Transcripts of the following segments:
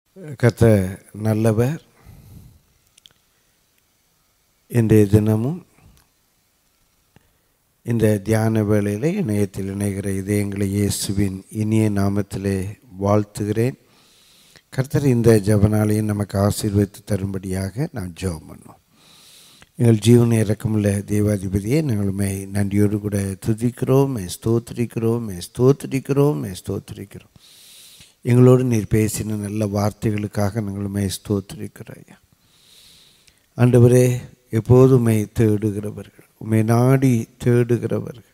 கத்த நல்லவர் இன்றைய தினமும் இந்த தியான வேளையில் இணையத்தில் இணைகிற இதயங்களை இயேசுவின் இனிய நாமத்திலே வாழ்த்துகிறேன் கர்த்தர் இந்த ஜபனாலையும் நமக்கு ஆசீர்வதித்து தரும்படியாக நாம் ஜெபம் பண்ணோம் எங்கள் ஜீவன இறக்கமுள்ள தேவாதிபதியை நாங்களுமே நன்றியோடு கூட துதிக்கிறோம் ஸ்தோத்திரிக்கிறோம் ஸ்தோத்திரிக்கிறோம் ஸ்தோத்திரிக்கிறோம் எங்களோடு நீர் பேசின நல்ல வார்த்தைகளுக்காக நாங்களுமே ஸ்தோத்திரிக்கிறோம் ஐயா ஆண்டவரே எப்போதுமே தேடுகிறவர்கள் உமை நாடி தேடுகிறவர்கள்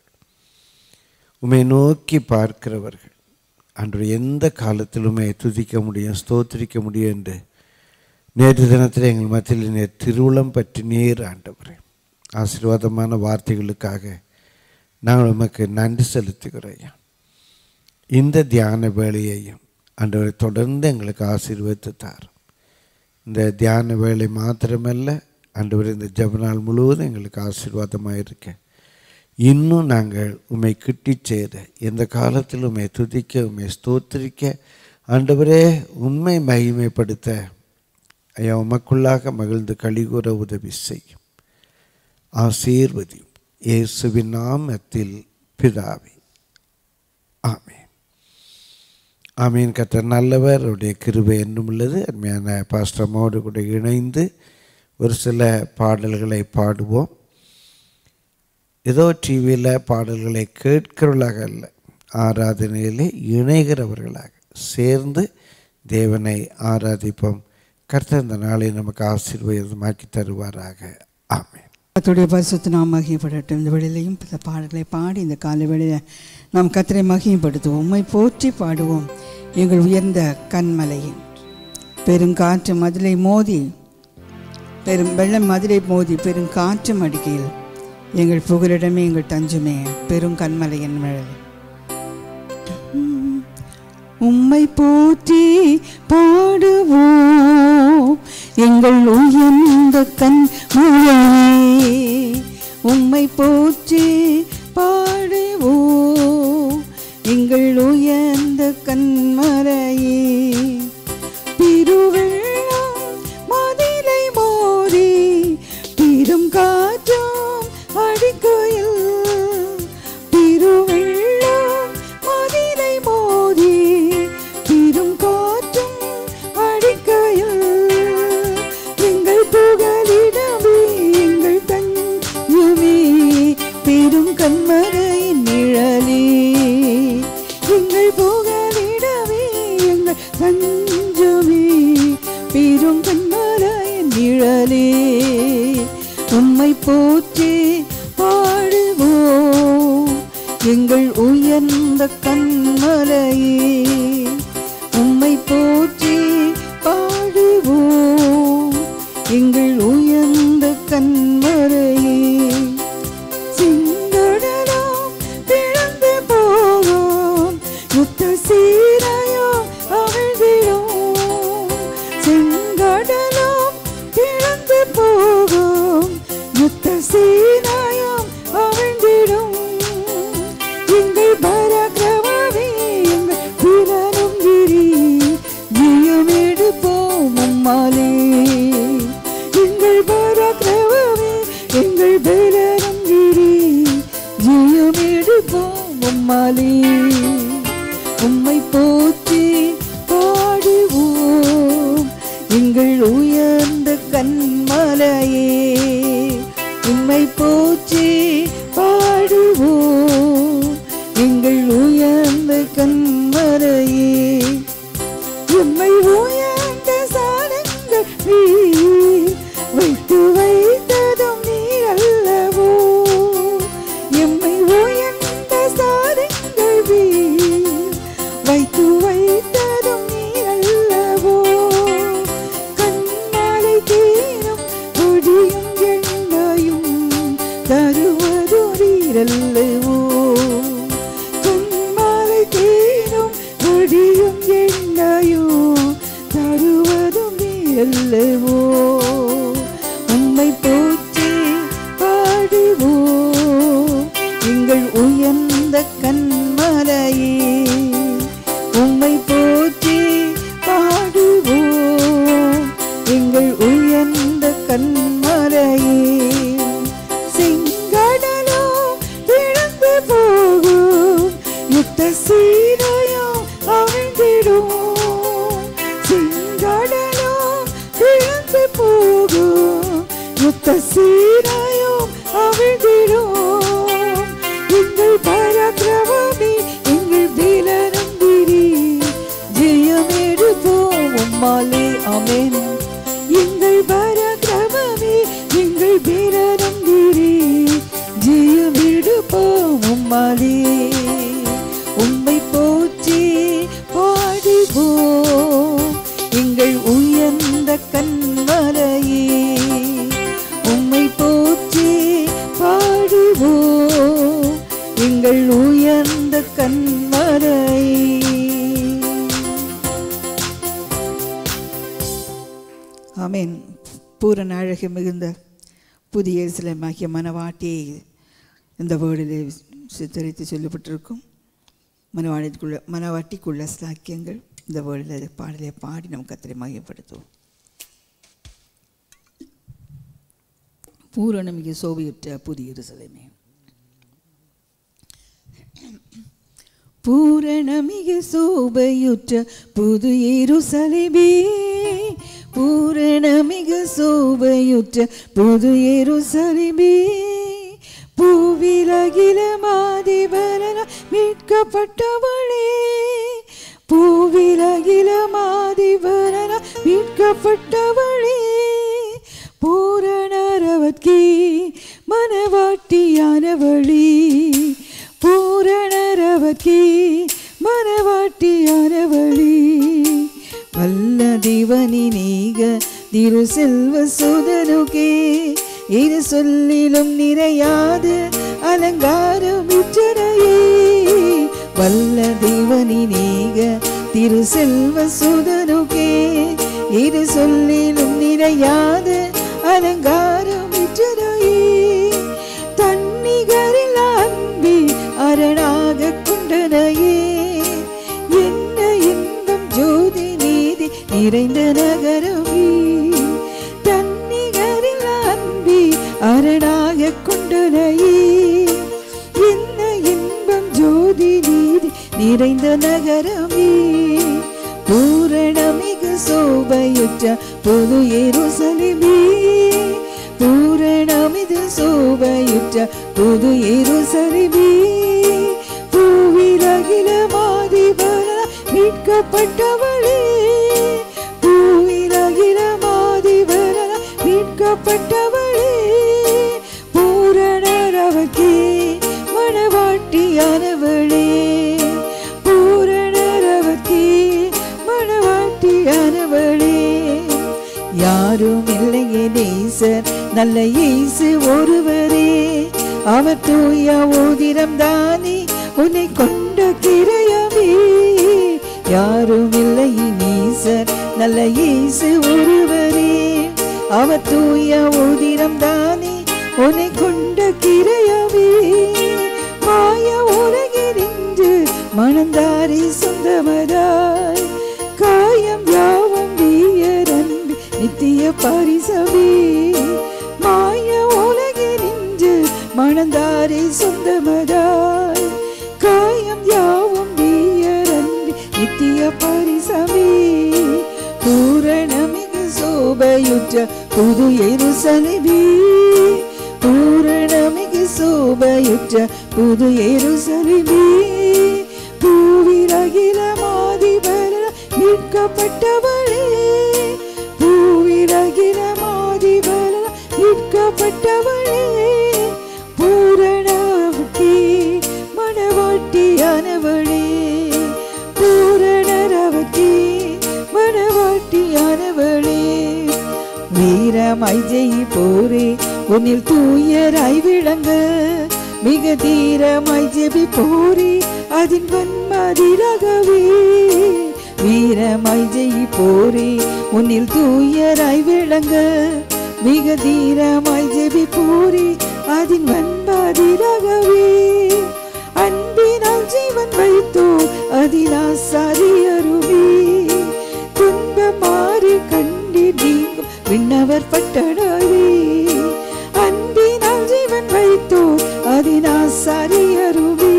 உமை நோக்கி பார்க்கிறவர்கள் அன்று எந்த காலத்திலுமே துதிக்க முடியும் ஸ்தோத்திரிக்க முடியும் என்று நேற்று தினத்தில் எங்கள் மத்தியில் நேர் திருவுளம் பற்றி நேர் ஆண்டவரே ஆசீர்வாதமான வார்த்தைகளுக்காக நாங்கள் உமக்கு நன்றி செலுத்துகிறோம் ஐயா இந்த தியான வேலையையும் ஆண்டவரை தொடர்ந்து எங்களுக்கு ஆசீர்வதித்து தாரும் இந்த தியான வேலை மாத்திரமல்ல ஆண்டவர் இந்த ஜபநாள் முழுவதும் எங்களுக்கு ஆசீர்வாதமாக இருக்க இன்னும் நாங்கள் உண்மை கிட்டி சேர எந்த காலத்திலும் உண்மை துதிக்க உண்மை ஸ்தோத்திரிக்க ஆண்டவரே உண்மை மகிமைப்படுத்த ஐயா உமக்குள்ளாக மகிழ்ந்து கழிகூற உதவி செய்யும் ஆசீர்வதியும் இயேசுவின் நாமத்தில் பிதாவே ஆமேன் ஆமீன் கத்தர் நல்லவர் அவருடைய கிருபை என்னும் உள்ளது அருமையான பாஸ்டமோடு கூட இணைந்து ஒரு சில பாடல்களை பாடுவோம் ஏதோ டிவியில் பாடல்களை கேட்கிறவர்களாக அல்ல ஆராதனையிலே இணைகிறவர்களாக சேர்ந்து தேவனை ஆராதிப்போம் கர்த்தர் இந்த நாளை நமக்கு ஆசீர்வாதமாக்கி தருவாராக ஆமேன் கர்த்தருடைய பரிசுத்த நாம் மகிமைப்படட்டும் இந்த வேளையிலையும் பல பாடல்களை பாடி இந்த காலை வேளையில் நாம் கத்தரை மகிமைப்படுத்துவோம் உம்மை போற்றி பாடுவோம் எங்கள் உயர்ந்த கண்மலையின் பெருங்காற்று மதிலை மோதி பெரும் வெள்ளம் மதிலை மோதி பெருங்காற்றும் அடிக்கையில் எங்கள் புகலிடமே எங்கள் தஞ்சமே பெரும் கண்மலையின் மழை உம்மை போற்றி பாடுவோம் எங்கள் உயர்ந்த கண் மலையே உம்மை போற்றி பாடுவோம் எங்கள் உயர்ந்த கண்மலையே திருவெள்ளம் மதிலை மோதி பெரும் காற்றும் அடிக்கையில் திருவெள்ளம் மதிலை மோதி பெரும் காற்றும் அடிக்கையில் எங்கள் புகலிடமே எங்கள் தஞ்சமே பெரும் கண்மரையின் நிழலே எங்கள் புகலிடமே எங்கள் தஞ்சமே பெரும் கண்மரையின் நிழலே உம்மை போற்றி பாடுவோம் எங்கள் உயர்ந்த கண்மலையே உம்மை போற்றி பாடுவோம் எங்கள் உயர்ந்த கண்மலையே சிங்கடலாம் பிளந்து போகும் யுத்த சீரையோ அவிழ்ந்திடும் செங்கடலாம் பிளந்து போகும் யுத்த சீனாயம் அவிழ்ந்திடும் எங்கள் பரக்கிரமமே எங்கள் வீரனும் கிரி ஜெயமெடுப்போம் அம்மாலே எங்கள் பரக்கிரமமே எங்கள் பலனும் கிரி ஜெயமெடுப்போம் அம்மாலே உம்மை போற்றி பாடுவோம் எங்கள் உயர்ந்த கண்மலையே உம்மை போற்றி பாடுவோம் எங்கள் உயர்ந்த கண்மலையே உம்மை உயர்ந்த சாதங்கள் நீர் வைத்து வைத்ததும் நீ அல்லவோ எம்மை உயர்ந்த சாதங்கள் நீர் வைத்து வைத்ததும் நீ அல்லவோ கண்மாலை தீரும் கொடியும் எண்ணையும் தருவது நீரல்லவோ கண்மாலை தீரும் கொடியும் எண்ணையும் தருவதும் நீரல்லவோ உம்மை போற்றி பாடுவோம் எங்கள் உயர்ந்த கண்மலையே உம்மை போற்றி பாடுவோம் ரத்த சீராயும் அவிழ்ந்திடும் எங்கள் பராக்கிரமமே எங்கள் வீரநம்பிரி ஜெயம் எடுப்போம் உம்மாலே அமேன் எங்கள் பராக்கிரமமே எங்கள் வீரநம்பிரி ஜெயம் எடுப்போம் உம்மாலே உம்மை போற்றி பாடிவோம் எங்கள் உயர்ந்த கண்மலையே உம்மை போற்றி பாடுவோம் எங்கள் உயர்ந்த கண்மலையே ஆமென் பூரண அழகு மிகுந்த புதிய சிலமாகிய மனவாட்டியை இந்த வேர்டிலே சித்தரித்து சொல்லப்பட்டிருக்கும் மனவாட்டிக்குள்ள மனவாட்டிக்குள்ள சாக்கியங்கள் இந்த வேர்டில் பாடலை பாடி நம் கத்திரை மையப்படுத்துவோம் பூரணமிகு சோவியுற்ற புதிய இருசலைமே பூரணமிகு சோபையுற்ற புது எருசலேமே பூரணமிகு சோபையுற்ற புது எருசலேமே பூவிலகில மாதிபலன மீட்கப்பட்டவளே பூவிலகில மாதிபலன மீட்கப்பட்டவளே பூரணரவத்கே மனவாட்டியானவளே பூரணரவத்கே மனவாட்டியானவளே வல்ல தேவனி நீக திரு செல்வ சுதனுக்கே இரு சொல்லிலும் நிறையாது அலங்காரம் இற்றனையே வல்ல தேவனி நீக திரு செல்வ சுதனுக்கே இரு சொல்லிலும் நிறையாது அலங்காரம் இற்றனையே தன்னிகரில் அன்பி அரணாக கொண்டனையே என்ன இன்பம் ஜோதி நீதி நிறைந்த நகரமே தன்னிகரில் அன்பி அரணாக கொண்டனையே என்ன இன்பம் ஜோதி நீதி நிறைந்த நகரமே பூரணமிகு சோபையுற்ற பொது எருசலிமே பூரணமிது சோபையுற்ற பொது எருசலிமே பூவிலகில மாதிபல மீட்கப்பட்டவளே பூவிலகில மாதிபல மீட்கப்பட்டவளே பூரணரவக்கே மணவாட்டியானவளே பூரணரவக்கே மணவாட்டியானவளே யாரும் இல்லையே நேசர் நல்ல இயேசு ஒருவரே அவர் தூய ஓதிரம் தானே உன்னை கொண்ட கிரையமே யாரும் இல்லை நேசர் நல்ல இயேசு ஒருவரே அவர் தூய ஓதிரம் தானே உன்னை கொண்ட கிரையமே மாய உலகினின்று மணந்தாரி சொந்தமதாய் காயம் யாவும் வீயரன்பு நித்திய பரிசவே மாய உலகினின்று மணந்தாரி சொந்தமதாய் காயம் யாவும் வீயரன்பு நித்திய பரிசவே பூரணமிகு சோபையுற்ற புது எருசலேமே பூரணமிகு சோபையுற்ற புது எருசலேமே பூவிலகில மாதிபல மீட்கப்பட்டவளே பூவிலகில மாதிபல மீட்கப்பட்டவளே பூரணவக்கே மணவாட்டியானவளே பூரணரவக்கே மணவாட்டியானவளே வீரமாய் ஜெயி போரே உன்னில் தூயராய் விளங்க மிக தீரமாய் ஜெபி போரே அதின் வன்மதிரகவே வீரமாய் ஜெயி போரே உன்னில் தூயராய் விளங்க மிக தீரமாய் ஜெபி போரே அதின் வன்மதிரகவே அன்பினால் ஜீவன் வைத்தோ அதில் ஆசாரியருமே துன்பம் மாறி கண்ணீர் நீங்கும் விண்ணவர் பட்டணரே அன்பினால் ஜீவன் வைத்தோ அதில் ஆசாரியருமே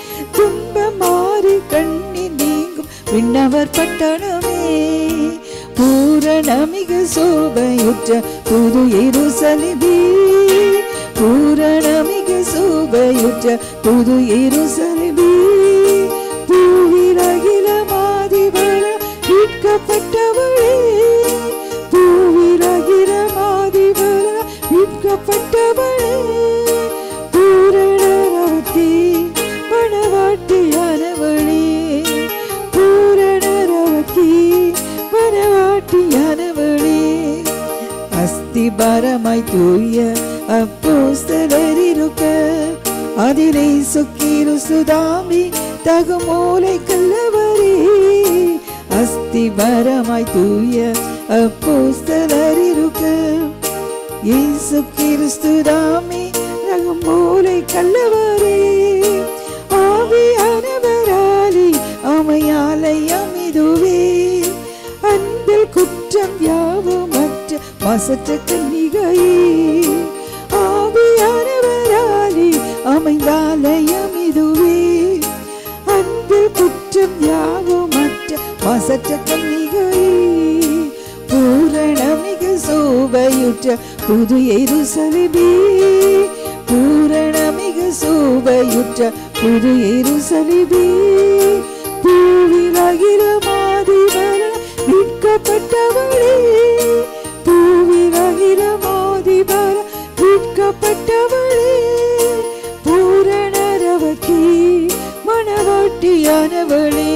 துன்பம் மாறி கண்ணீர் நீங்கும் விண்ணவர் பட்டணமே பூரணமிக சோபையுற்ற புது எருசலிபி பூரணமிக சோபையுற்ற புது எருசலிபி பூவிலகில மாதிவர மீட்கப்பட்டவளே பூவிலகில மாதிவர மீட்கப்பட்டவளே பூரணரவத்தி மணவாட்டியானவளே பூரணரவத்தி மணவாட்டியானவளே அஸ்திபாரமாய் தூய அப்போஸ்தலர் இருக்க அதிலே சுக்கீரு சுதாமி தகுமூலை கல்லவரே அஸ்திபாரமாய் தூய அப்போஸ்தலர் இருக்க இயேசு கிறிஸ்துதாமே ரகமூலை கல்லவரே ஆவியானவராலே அமையாலயம் இதுவே அன்பில் குற்றம் யாவும் மற்ற மசற்ற கன்னிகையே ஆவியானவராலே அமைந்தாலயம் இதுவே அன்பில் குற்றம் யாவும் மற்ற மசற்ற கன்னிகையே பூரணமிக சோபையுற்ற புது எருசலிபி பூரணமிக சோபையுற்ற புது எருசலிபி பூவிலகிற மாதிவர மீட்கப்பட்டவளே பூவிலகிற மாதிவர மீட்கப்பட்டவளே பூரணரவக்கி மணவாட்டியானவளே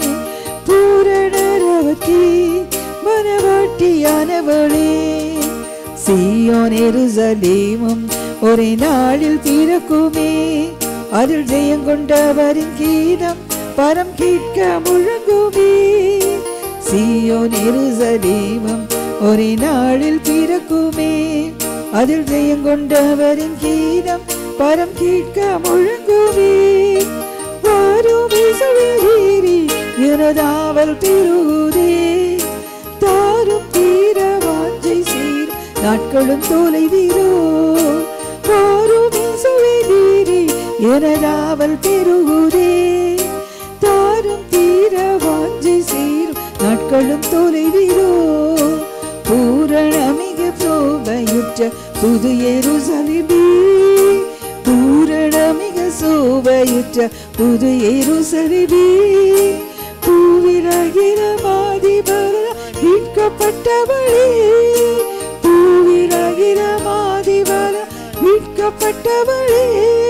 பூரணரவக்கி மனவாட்டியானவளே சீயோன் எருசலேமும் ஒரே நாளில் பிறக்குமே அதில் ஜெயம் கொண்டவரின் கீதம் பரம் கேட்க முழங்குமே சீயோன் எருசலேமும் ஒரே நாளில் பிறக்குமே அதில் ஜெயம் கொண்டவரின் கீதம் பரம் கேட்க முழங்குமே வாருமே சுழலீரி எனதாவல் பெருகுதே தாரும் தீர வாஞ்சை சீர் நாட்களும் தொலைவீரோ வாருமே சுழலீரி எனதாவல் பெருகுதே தாரும் தீர வாஞ்சை சீர் நாட்களும் தொலைவீரோ பூரணமிக சோபையுற்ற புது எருசலிபி பூரணமிக சோபையுற்ற புது எருசலிபி பூவிலகிற மாதிபர மீட்கப்பட்டவளே பூவிலகிற மாதிபர மீட்கப்பட்டவளே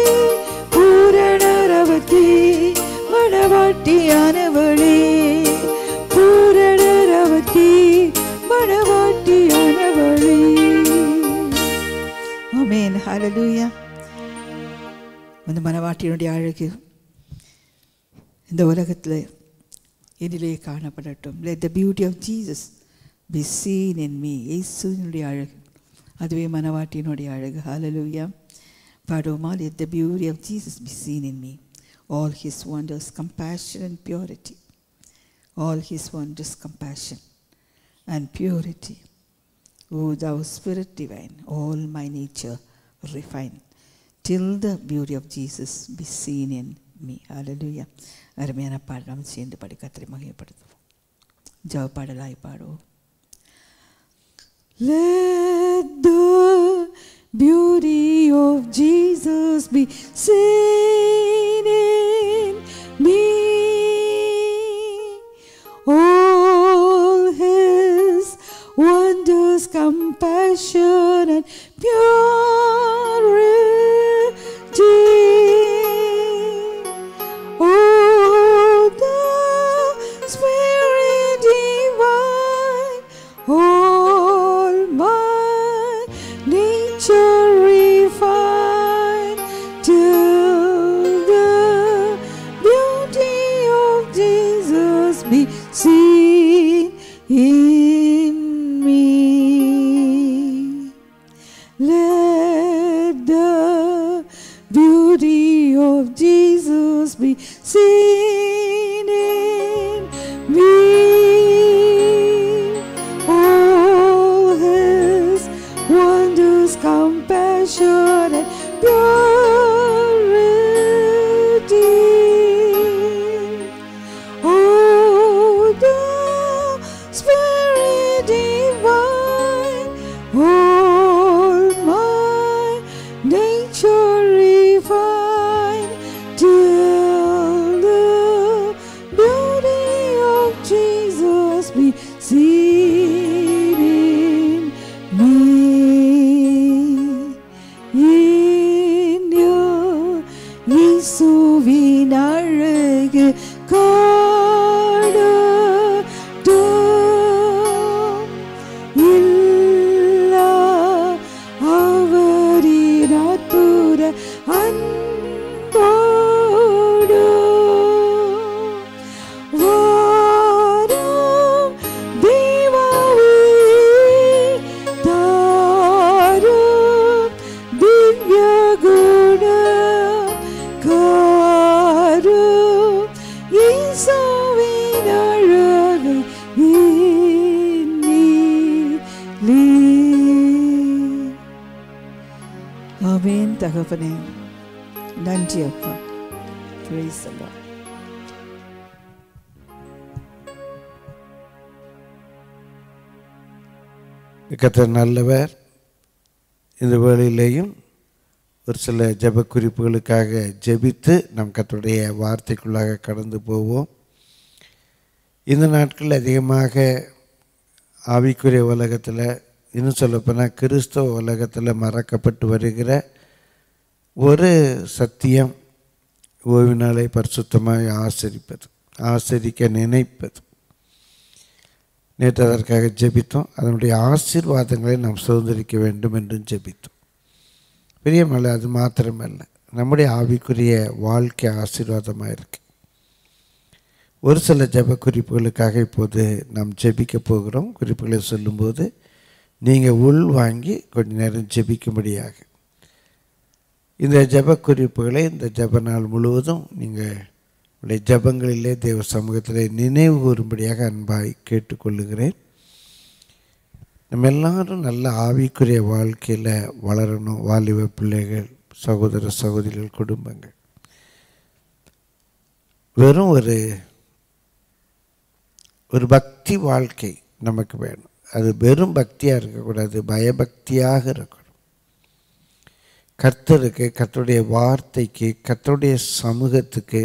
பூரணரவத்தி மணவாட்டியானவளே பூரணரவத்தி மணவாட்டியானவளே ஆமென் ஹalleluya அந்த மணவாட்டியினுடைய அழகு இந்த உலகத்தில் என்னிலே காணப்படட்டும் let the beauty of Jesus be seen in me இயேசுவினுடைய அழகு அதுவே மனவாட்டியினுடைய அழகு ஹalleluya பாடுவோமா let the beauty of Jesus be seen in me all his wonders compassion and purity all his wonders compassion and purity O thou spirit divine all my nature refine till the beauty of Jesus be seen in me hallelujah அருமையான பாடலாம் சேர்ந்து படி கத்திரை மகிமைப்படுத்துவோம் ஜவ பாடலாய் பாடுவோம் Let the beauty of Jesus be seen in me. All his wonders, compassion, and purity. Oh, the Spirit divine, all my nature refine till the beauty of Jesus be seen in me. Let நீ ஏன்யோ இயேசுவின் அழகு காணட்டும். இல்லா அவரின் அற்புத அன்போடு வாரும் தீபாவளி தாரும் திவ்ய குணம் காரும் இயேசுவின் அழகை எண்ணிலே. ஆமென் தகப்பனே நன்றி அப்பா Praise the Lord. கர்த்தர் நல்லவர் இந்த வேளையிலேயும் ஒரு சில ஜெப குறிப்புகளுக்காக ஜெபித்து நம் கர்த்தருடைய வார்த்தைக்குள்ளாக கடந்து போவோம் இந்த நாட்களில் அதிகமாக ஆவிக்குரிய உலகத்தில் இன்னும் சொல்லப்போனால் கிறிஸ்தவ உலகத்தில் மறக்கப்பட்டு வருகிற ஒரு சத்தியம் ஓய்வு நாளை பரிசுத்தமாக ஆசரிப்பது ஆசரிக்க நினைப்பது நேற்று அதற்காக ஜெபித்தோம் அதனுடைய ஆசீர்வாதங்களை நாம் சுதந்திரிக்க வேண்டும் என்றும் ஜெபித்தோம் பெரியமல்ல அது மாத்திரமல்ல நம்முடைய ஆவிக்குரிய வாழ்க்கை ஆசீர்வாதமாக இருக்கு ஒரு சில ஜெப குறிப்புகளுக்காக இப்போது நாம் ஜெபிக்க போகிறோம் குறிப்புகளை சொல்லும்போது நீங்கள் உள் வாங்கி கொஞ்ச நேரம் ஜெபிக்கும்படியாக இந்த ஜெப குறிப்புகளை இந்த ஜெப நாள் முழுவதும் நீங்கள் உடைய ஜெபங்களிலே தேவ சமூகத்தில் நினைவு கூறும்படியாக அன்பாய் கேட்டுக்கொள்ளுகிறேன் நம்ம எல்லாரும் நல்ல ஆவிக்குரிய வாழ்க்கையில் வளரணும் வாலிப பிள்ளைகள் சகோதர சகோதரிகள் குடும்பங்கள் வெறும் ஒரு ஒரு பக்தி வாழ்க்கை நமக்கு வேணும் அது வெறும் பக்தியாக இருக்கக்கூடாது பயபக்தியாக இருக்கணும் கர்த்தருக்கு கர்த்தருடைய வார்த்தைக்கு கர்த்தருடைய சமூகத்துக்கு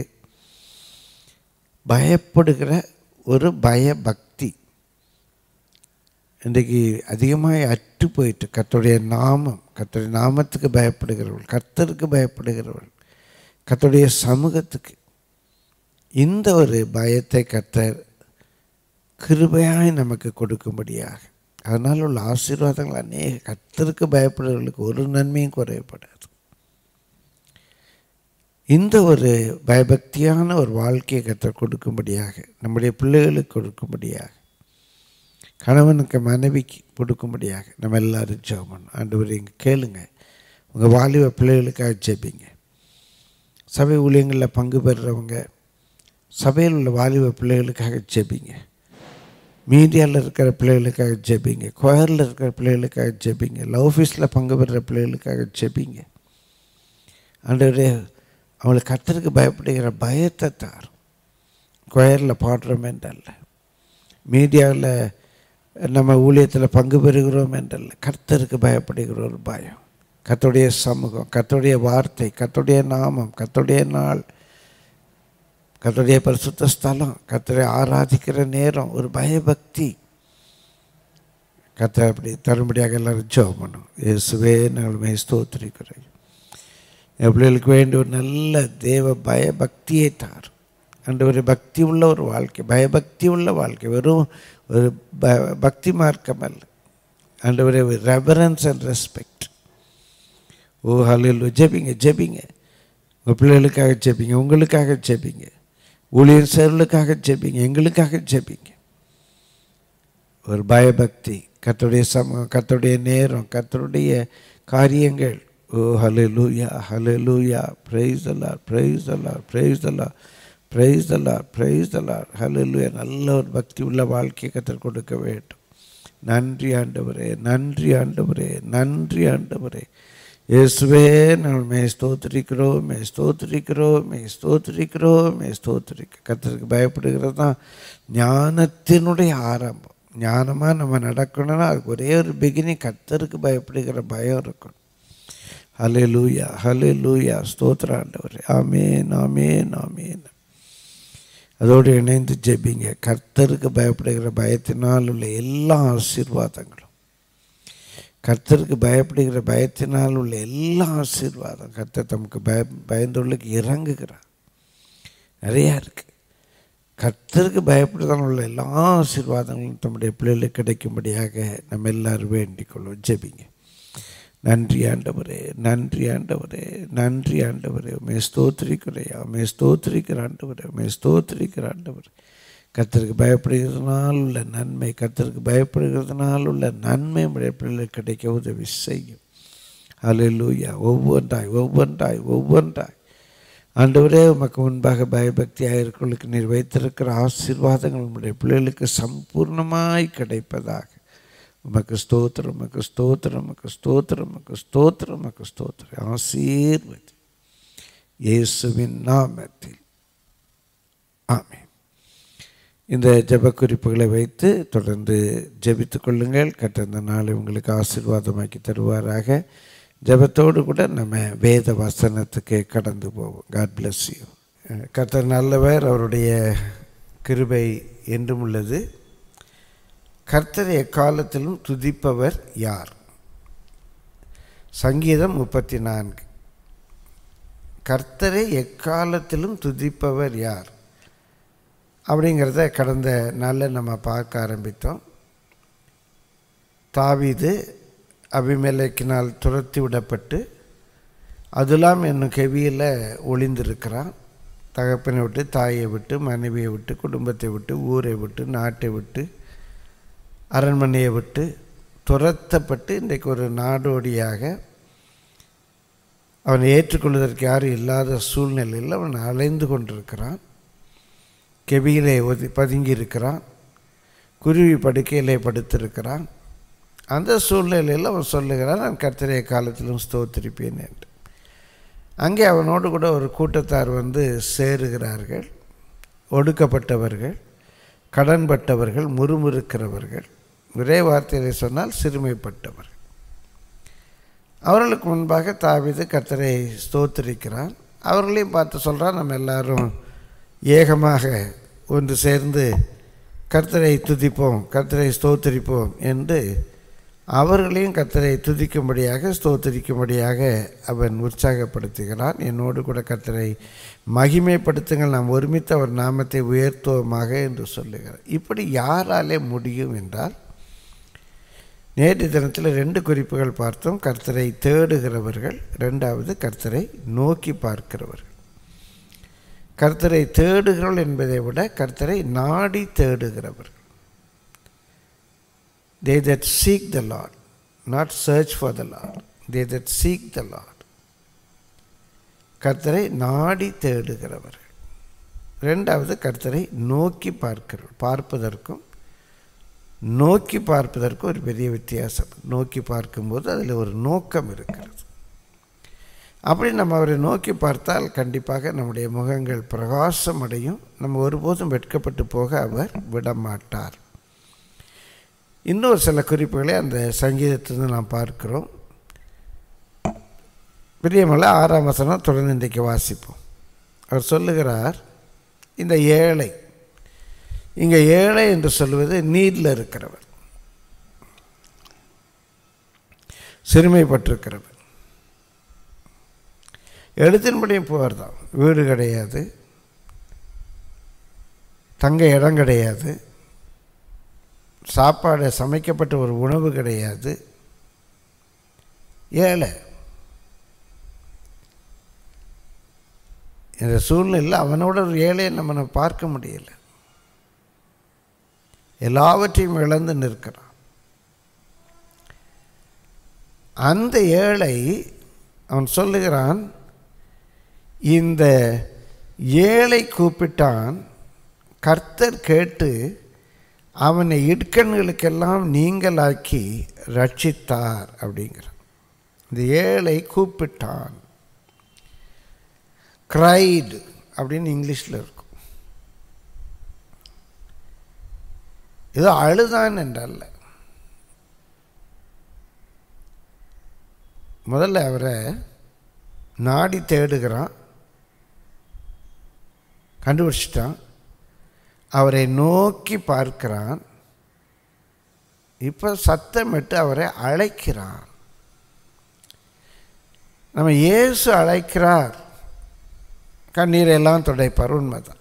பயப்படுகிற ஒரு பயபக்தி இன்றைக்கு அதிகமாக அற்று போயிட்டு கர்த்தருடைய நாமம் கர்த்தருடைய நாமத்துக்கு பயப்படுகிறவர்கள் கர்த்தருக்கு பயப்படுகிறவர்கள் கர்த்தருடைய சமூகத்துக்கு இந்த ஒரு பயத்தை கர்த்தர் கிருபையாய் நமக்கு கொடுக்கும்படியாக அதனால் உள்ள ஆசீர்வாதங்கள் அநேக கர்த்தருக்கு பயப்படுறவர்களுக்கு ஒரு நன்மையும் குறையப்படாது இந்த ஒரு பயபக்தியான ஒரு வாழ்க்கையை கர்த்தர் கொடுக்கும்படியாக நம்முடைய பிள்ளைகளுக்கு கொடுக்கும்படியாக கணவனுக்கு மனைவிக்கு கொடுக்கும்படியாக நம்ம எல்லாரும் ஜெபம் ஆண்டவர் இங்கே கேளுங்க உங்கள் வாலிப பிள்ளைகளுக்காக ஜெபிங்க சபை ஊழியங்களில் பங்கு பெறுறவங்க சபையில் உள்ள வாலிப பிள்ளைகளுக்காக ஜெபிங்க மீடியாவில் இருக்கிற பிள்ளைகளுக்காக ஜெபிங்க கோயரில் இருக்கிற பிள்ளைகளுக்காக ஜெபிங்க லவ் ஆஃபீஸில் பங்கு பெறுற பிள்ளைகளுக்காக ஜெபிங்க ஆண்டவரே அவங்களுக்கு கத்தருக்கு பயப்படுகிற பயத்தை தாரும் கொயரில் பாடுறோம் என்றல்ல மீடியாவில் நம்ம ஊழியத்தில் பங்கு பெறுகிறோம் என்றல்ல கர்த்தருக்கு பயப்படுகிற ஒரு பயம் கர்த்தருடைய சமூகம் கர்த்தருடைய வார்த்தை கர்த்தருடைய நாமம் கர்த்தருடைய நாள் கர்த்தருடைய பரிசுத்த ஸ்தலம் கர்த்தரை ஆராதிக்கிற நேரம் ஒரு பயபக்தி கர்த்தர் அப்படி தரும்படியாக எல்லாரும் ஜெபம் பண்ணும் இயேசுவே நாங்கள் மே ஸ்தோத்திரிக்கிறோம் என் பிள்ளைகளுக்கு வேண்டிய ஒரு நல்ல தேவ பயபக்தியை தார் ஒரு பக்தி உள்ள ஒரு வாழ்க்கை பயபக்தி உள்ள வாழ்க்கை வெறும் ஒரு ப பக்தி மார்க்கம் அல்ல ஆண்டவரே ரெவரன்ஸ் அண்ட் ரெஸ்பெக்ட் ஓ ஹலில் ஜெபிங்க ஜெபிங்க உங்கள் பிள்ளைகளுக்காக ஜெபிங்க உங்களுக்காக ஜெபிங்க ஊழியர் செயலுக்காக ஜெபிங்க எங்களுக்காக ஜெபிங்க ஒரு பயபக்தி கத்தருடைய சமூகம் கத்தருடைய நேரம் கத்தருடைய காரியங்கள் ஓ ஹலெலூயா ஹலெலூயா பிரைஸ் அல்லா பிரைஸ் அல்லா பிரைஸ் அல்லா பிரைஸ் அல்லா பிரைஸ் அல்லா ஹலெலூயா நல்ல ஒரு பக்தி உள்ள வாழ்க்கையை கத்தர் கொடுக்க வேண்டும் நன்றி ஆண்டவரே நன்றி ஆண்டவரே நன்றி ஆண்டவரே இயேசுவே நாங்கள் மே ஸ்தோத்திரிக்கிறோம் மே ஸ்தோத்திரிக்கிறோம் மே ஸ்தோத்திரிக்கிறோம் மே ஸ்தோத்திரிக்க கத்தருக்கு பயப்படுகிறது தான் ஞானத்தினுடைய ஆரம்பம் ஞானமாக நம்ம நடக்கணும்னா அதுக்கு ஒரே ஒரு பிகினிங் கத்தருக்கு பயப்படுகிற பயம் இருக்கணும் ஹலே லூயா ஹலே லூயா ஸ்தோத்திர ஆண்டவர் ஆமேன் ஆமேன் ஆமேன் அதோடு இணைந்து ஜெபிங்க கர்த்தருக்கு பயப்படுகிற பயத்தினால் உள்ள எல்லா ஆசீர்வாதங்களும் கர்த்தருக்கு பயப்படுகிற பயத்தினால் உள்ள எல்லா ஆசீர்வாதம் கர்த்தர் தமக்கு பய பயந்துள்ளக்கு இறங்குகிறார் நிறையா இருக்குது கர்த்தருக்கு பயப்படுதல் உள்ள எல்லா ஆசீர்வாதங்களும் தம்முடைய பிள்ளைகளுக்கு கிடைக்கும்படியாக நம்ம எல்லாரும் வேண்டிக் கொள்வோம் ஜெபிங்க நன்றி ஆண்டவரே நன்றி ஆண்டவரே நன்றி ஆண்டவரே உமே ஸ்தோத்திரிக்கிறையா உமே ஸ்தோத்திரிக்கிற ஆண்டவரே உமே ஸ்தோத்திரிக்கிற ஆண்டவரே கர்த்தருக்கு பயப்படுகிறதுனால் உள்ள நன்மை கர்த்தருக்கு பயப்படுகிறதுனால் உள்ள நன்மை நம்முடைய பிள்ளைகளுக்கு கிடைக்க உதவி செய்யும் அல்லேலூயா ஒவ்வொன்றாய் ஒவ்வொன்றாய் ஒவ்வொன்றாய் ஆண்டவரே உமக்கு முன்பாக பயபக்தியாக இருக்கிறவர்களுக்கு நீர் வைத்திருக்கிற ஆசீர்வாதங்கள் உங்களுடைய பிள்ளைகளுக்கு சம்பூர்ணமாய் கிடைப்பதாக உமக்கு ஸ்தோத்திரம் உமக்கு ஸ்தோத்திரம் உமக்கு ஸ்தோத்திரம் உமக்கு ஸ்தோத்திரம் உமக்கு ஸ்தோத்திரம் ஆசீர்வதி இயேசுவின் நாமத்தில் ஆமென் இந்த ஜெப குறிப்புகளை வைத்து தொடர்ந்து ஜெபித்துக் கொள்ளுங்கள் கற்ற இந்த நாளை உங்களுக்கு ஆசீர்வாதமாக்கி தருவாராக ஜெபத்தோடு கூட நம்ம வேத வசனத்துக்கு கடந்து போவோம் காட் bless யூ கர்த்தர் நல்லவர் அவருடைய கிருபை என்றும் உள்ளது கர்த்தர் எக்காலத்திலும் துதிப்பவர் யார் சங்கீதம் முப்பத்தி நான்கு கர்த்தரை எக்காலத்திலும் துதிப்பவர் யார் அப்படிங்கிறத கடந்த நாளில் நம்ம பார்க்க ஆரம்பித்தோம் தாவீது அபிமெலேக்கினால் துரத்தி விடப்பட்டு அதுலாம் என்னும் கெவியில் ஒளிந்திருக்கிறான் தகப்பனை விட்டு தாயை விட்டு மனைவியை விட்டு குடும்பத்தை விட்டு ஊரை விட்டு நாட்டை விட்டு அரண்மனையை விட்டு துரத்தப்பட்டு இன்றைக்கு ஒரு நாடோடியாக அவனை ஏற்றுக்கொள்வதற்கு யாரும் இல்லாத சூழ்நிலையில் அவன் அலைந்து கொண்டிருக்கிறான் கெபியிலே ஒதி பதுங்கி இருக்கிறான் குருவி படுக்கையிலே படுத்திருக்கிறான் அந்த சூழ்நிலையில் அவன் சொல்லுகிறான் நான் கர்த்தரைய காலத்திலும் ஸ்தோத்திரிப்பேன் என்று அங்கே அவனோடு கூட ஒரு கூட்டத்தார் வந்து சேருகிறார்கள் ஒடுக்கப்பட்டவர்கள் கடன்பட்டவர்கள் முறுமுறுக்கிறவர்கள் ஒரே வார்த்தையிலே சொன்னால் சிறுமைப்பட்டவர்கள் அவர்களுக்கு முன்பாக தாவிது கர்த்தரை ஸ்தோத்திரிக்கிறான் அவர்களையும் பார்த்து சொல்கிறான் நம்ம எல்லாரும் ஏகமாக ஒன்று சேர்ந்து கர்த்தரை துதிப்போம் கர்த்தரை ஸ்தோத்திரிப்போம் என்று அவர்களையும் கர்த்தரை துதிக்கும்படியாக ஸ்தோத்திரிக்கும்படியாக அவன் உற்சாகப்படுத்துகிறான் என்னோடு கூட கர்த்தரை மகிமைப்படுத்துங்கள் நாம் ஒருமித்து அவர் நாமத்தை உயர்த்துவோமாக என்று சொல்லுகிறார் இப்படி யாராலே முடியும் என்றால் நேற்று தினத்தில் ரெண்டு குறிப்புகள் பார்த்தோம் கர்த்தரை தேடுகிறவர்கள் ரெண்டாவது கர்த்தரை நோக்கி பார்க்கிறவர்கள் கர்த்தரை தேடுகிறவர்கள் என்பதை விட கர்த்தரை நாடி தேடுகிறவர்கள் they that seek the Lord, not search for the Lord. They that seek the Lord. கர்த்தரை நாடி தேடுகிறவர்கள் ரெண்டாவது கர்த்தரை நோக்கி பார்க்கிறவர் பார்ப்பதற்கும் நோக்கி பார்ப்பதற்கும் ஒரு பெரிய வித்தியாசம் நோக்கி பார்க்கும்போது அதில் ஒரு நோக்கம் இருக்கிறது அப்படி நம்ம அவரை நோக்கி பார்த்தால் கண்டிப்பாக நம்முடைய முகங்கள் பிரகாசம் அடையும் நம்ம ஒருபோதும் வெட்கப்பட்டு போக அவர் விடமாட்டார் இன்னொரு சில குறிப்புகளை அந்த சங்கீதத்திலிருந்து நாம் பார்க்கிறோம் பிரியமல்ல ஆறாம் வசனம் தொடர்ந்து இன்றைக்கு வாசிப்போம் அவர் சொல்லுகிறார் இந்த ஏழை இங்கே ஏழை என்று சொல்வது நீரில் இருக்கிறவர் சிறுமைப்பட்டிருக்கிறவர் எழுத்தின்படியும் போவார் தான் வீடு கிடையாது தங்க இடம் கிடையாது சாப்பாடு சமைக்கப்பட்ட ஒரு உணவு கிடையாது ஏழை இந்த சூழ்நிலையில் அவனோட ஒரு ஏழையை நம்ம பார்க்க முடியல எல்லாவற்றையும் இழந்து நிற்கிறான் அந்த ஏழை அவன் சொல்லுகிறான் இந்த ஏழை கூப்பிட்டான் கர்த்தர் கேட்டு அவனை இடுக்கண்களுக்கெல்லாம் நீங்களாக்கி ரட்சித்தார் அப்படிங்கிறான் இந்த ஏழை கூப்பிட்டான் கிரைடு அப்படின்னு இங்கிலீஷில் இருக்கும் ஏதோ அழுதான் என்றல்ல முதல்ல அவரை நாடி தேடுகிறான் கண்டுபிடிச்சிட்டான் அவரை நோக்கி பார்க்கிறான் இப்போ சத்தமிட்டு அவரை அழைக்கிறான் நம்ம இயேசு அழைக்கிறார் கண்ணீரை எல்லாம் துடைப்பார் உண்மைதான்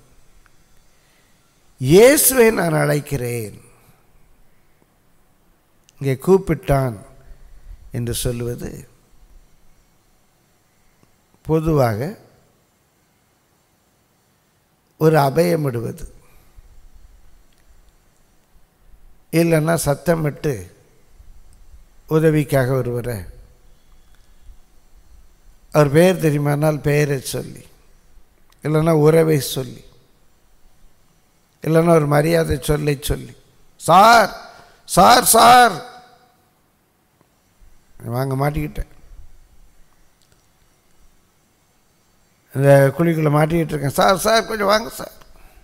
இயேசுவை நான் அழைக்கிறேன் இங்கே கூப்பிட்டான் என்று சொல்லுவது பொதுவாக ஒரு அபயமிடுவது இல்லைன்னா சத்தமிட்டு உதவிக்காக ஒருவரை அவர் பெயர் தெரியுமானால் பெயரை சொல்லி இல்லைன்னா உறவை சொல்லி இல்லைன்னா ஒரு மரியாதை சொல்லை சொல்லி சார் சார் சார் வாங்க மாட்டிக்கிட்டேன் இந்த குழிக்குள்ளே மாட்டிக்கிட்டு இருக்கேன் சார் சார் கொஞ்சம் வாங்க சார்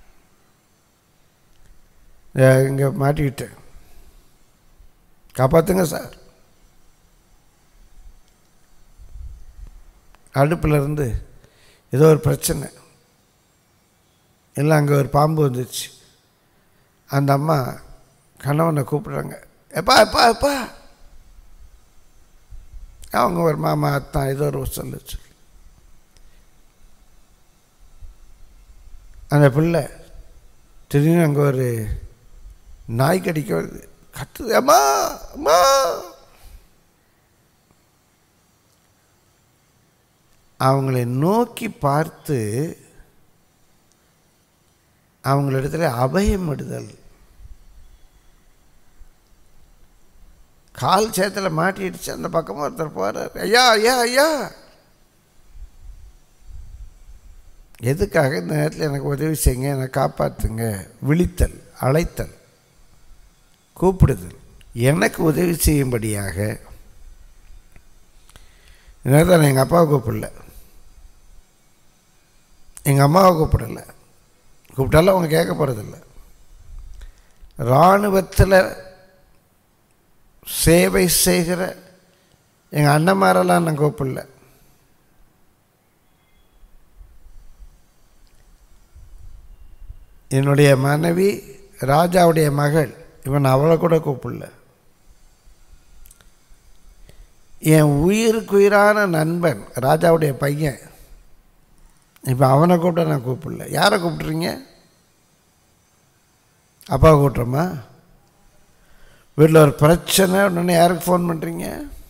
இங்கே மாட்டிக்கிட்டேன் காப்பாற்றுங்க சார் அடுப்பில் இருந்து ஏதோ ஒரு பிரச்சனை இல்லை அங்கே ஒரு பாம்பு வந்துச்சு அந்த அம்மா கணவனை கூப்பிடுறாங்க எப்பா எப்பா எப்பா அவங்க ஒரு மாமா அத்தான் ஏதோ ஒரு சொல்லு சொல்லி அந்த பிள்ளை திடீர்னு அங்கே ஒரு நாய் கடிக்க வருது கத்துது அம்மா அம்மா அவங்களை நோக்கி பார்த்து அவங்களிடத்துல அபயமிடுதல் கால் சேத்தில் மாட்டிடுச்சு அந்த பக்கமாக ஒருத்தர் போகிறார் ஐயா ஐயா ஐயா எதுக்காக இந்த நேரத்தில் எனக்கு உதவி செய்யுங்க என்னை காப்பாற்றுங்க விழித்தல் அழைத்தல் கூப்பிடுதல் எனக்கு உதவி செய்யும்படியாக இந்த நேரத்தில் எங்கள் அப்பாவை கூப்பிடல எங்கள் அம்மாவை கூப்பிடலை கூப்பிட்டாலும் அவங்க கேட்க போகிறதில்ல இராணுவத்தில் சேவை செய்கிற எங்கள் அண்ணன்மாரெல்லாம் நான் கூப்பிடல என்னுடைய மனைவி ராஜாவுடைய மகள் இவன் அவளை கூட கூப்பிடல என் உயிருக்குயிரான நண்பன் ராஜாவுடைய பையன் இப்போ அவனை கூப்பிட நான் கூப்பிடல யாரை கூப்பிட்றீங்க அப்பா கூப்பிட்றோமா வீட்டில் ஒரு பிரச்சனை உடனே யாருக்கு ஃபோன் பண்ணுறீங்க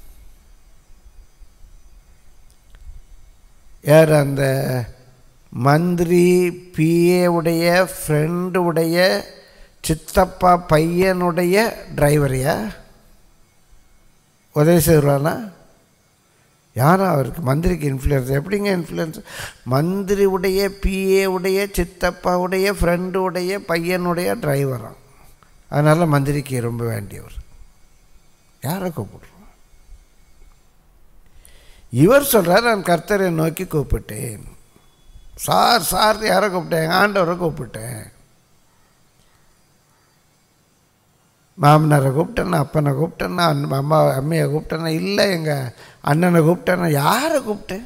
யார் அந்த மந்திரி பிஏ உடைய ஃப்ரெண்டு உடைய சித்தப்பா பையனுடைய டிரைவரையா உதவி செய்வானா யாரா அவருக்கு மந்திரிக்கு இன்ஃப்ளூயன்ஸ் எப்படிங்க இன்ஃப்ளூயன்ஸ் மந்திரி உடைய பிஏ உடைய சித்தப்பாவுடைய ஃப்ரெண்டு உடைய பையனுடைய டிரைவராம் அதனால் மந்திரிக்கு ரொம்ப வேண்டியவர் யாரை கூப்பிடுறோம் இவர் சொல்கிறார் நான் கர்த்தரை நோக்கி கூப்பிட்டேன் சார் சார் யாரை கூப்பிட்டேன் ஆண்டவரை கூப்பிட்டேன் மாமனாரை கூப்பிட்டேன்னா அப்பனை கூப்பிட்டேன்னா அம்மா அம்மையை கூப்பிட்டேன்னா இல்லை எங்கள் அண்ணனை கூப்பிட்டேன்னா யாரை கூப்பிட்டேன்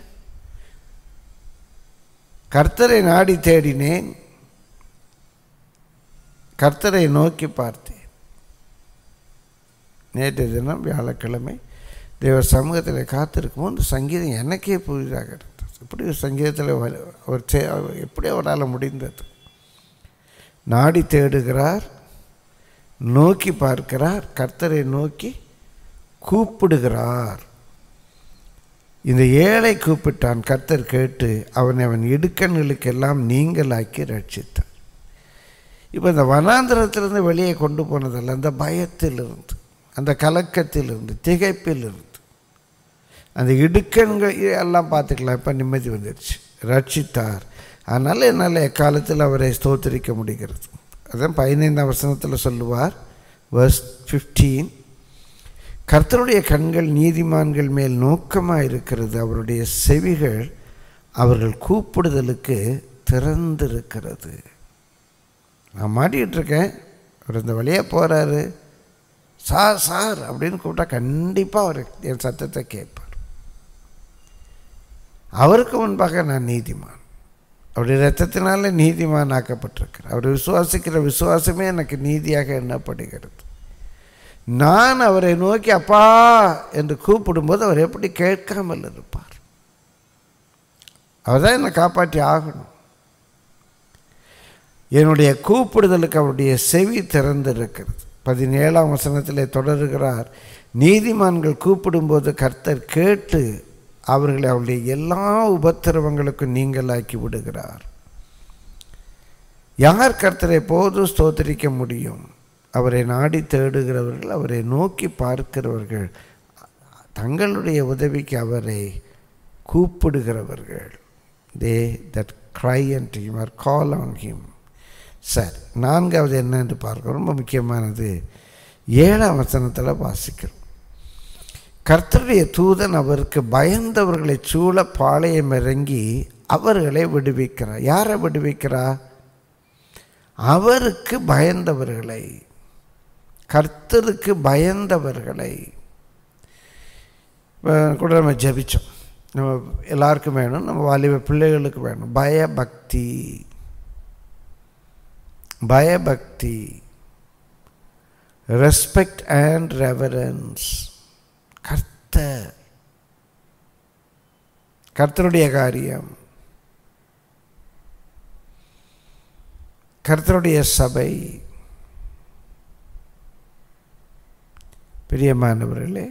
கர்த்தரை நாடி தேடினேன் கர்த்தரை நோக்கி பார்த்தேன் நேற்று தினம் வியாழக்கிழமை தேவ சமூகத்தில் காத்திருக்கும் இந்த சங்கீதம் எனக்கே புதிதாக இருந்தது இப்படி ஒரு சங்கீதத்தில் ஒரு எப்படி அவரால் முடிந்தது நாடி தேடுகிறார் நோக்கி பார்க்கிறார் கர்த்தரை நோக்கி கூப்பிடுகிறார் இந்த ஏழை கூப்பிட்டான் கர்த்தர் கேட்டு அவனை அவன் இடுக்கண்களுக்கெல்லாம் நீங்களாக்கி ரட்சித்தார் இப்போ இந்த வனாந்திரத்திலிருந்து வெளியே கொண்டு போனதல்ல அந்த பயத்திலிருந்து அந்த கலக்கத்திலிருந்து திகைப்பிலிருந்து அந்த இடுக்கண்கள் எல்லாம் பார்த்துக்கலாம் இப்போ நிம்மதி வந்துடுச்சு ரட்சித்தார் அதனால் என்னால் எக்காலத்தில் அவரை ஸ்தோத்தரிக்க முடிகிறது அதான் பதினைந்தாம் வசனத்தில் சொல்லுவார் வர்ஸ் ஃபிஃப்டீன் கர்த்தருடைய கண்கள் நீதிமான்கள் மேல் நோக்கமாக இருக்கிறது அவருடைய செவிகள் அவர்கள் கூப்பிடுதலுக்கு திறந்திருக்கிறது நான் மாட்டிகிட்டு இருக்கேன் அவர் இந்த வழியாக போகிறாரு சார் சார் அப்படின்னு கூப்பிட்டா கண்டிப்பாக அவர் என் சத்தத்தை கேட்பார் அவருக்கு முன்பாக நான் நீதிமான் அவருடைய இரத்தத்தினால நீதிமான் ஆக்கப்பட்டிருக்கிறார் அவர் விசுவாசிக்கிற விசுவாசமே எனக்கு நீதியாக எண்ணப்படுகிறது நான் அவரை நோக்கி அப்பா என்று கூப்பிடும்போது அவர் எப்படி கேட்காமல் இருப்பார் அவர் தான் என்னை காப்பாற்றி ஆகணும் என்னுடைய கூப்பிடுதலுக்கு அவருடைய செவி திறந்திருக்கிறது பதினேழாம் வசனத்தில் தொடருகிறார் நீதிமான்கள் கூப்பிடும்போது கர்த்தர் கேட்டு அவர்களை அவருடைய எல்லா உபத்திரவங்களுக்கும் நீங்களாக்கி விடுகிறார் யார் கர்த்தரை போதும் ஸ்தோத்திரிக்க முடியும் அவரை நாடி தேடுகிறவர்கள் அவரை நோக்கி பார்க்கிறவர்கள் தங்களுடைய உதவிக்கு அவரை கூப்பிடுகிறவர்கள் they that cry and him are call on him சரி நான்காவது என்னன்னு பார்க்க ரொம்ப முக்கியமானது ஏழாம் வசனத்தில் வாசிக்கிறோம் கர்த்தருடைய தூதன் அவருக்கு பயந்தவர்களை சூழ பாளையம் இறங்கி அவர்களை விடுவிக்கிறார் யாரை விடுவிக்கிறா அவருக்கு பயந்தவர்களை கர்த்தருக்கு பயந்தவர்களை கூட நம்ம ஜபிச்சோம் நம்ம எல்லாருக்கும் வேணும் நம்ம வாலிப பிள்ளைகளுக்கு வேணும் பயபக்தி பயபக்தி ரெஸ்பெக்ட் அண்ட் ரெவரன்ஸ் கர்த்தர் கர்த்தருடைய காரியம் கர்த்தருடைய சபை பிரியமானவர்களே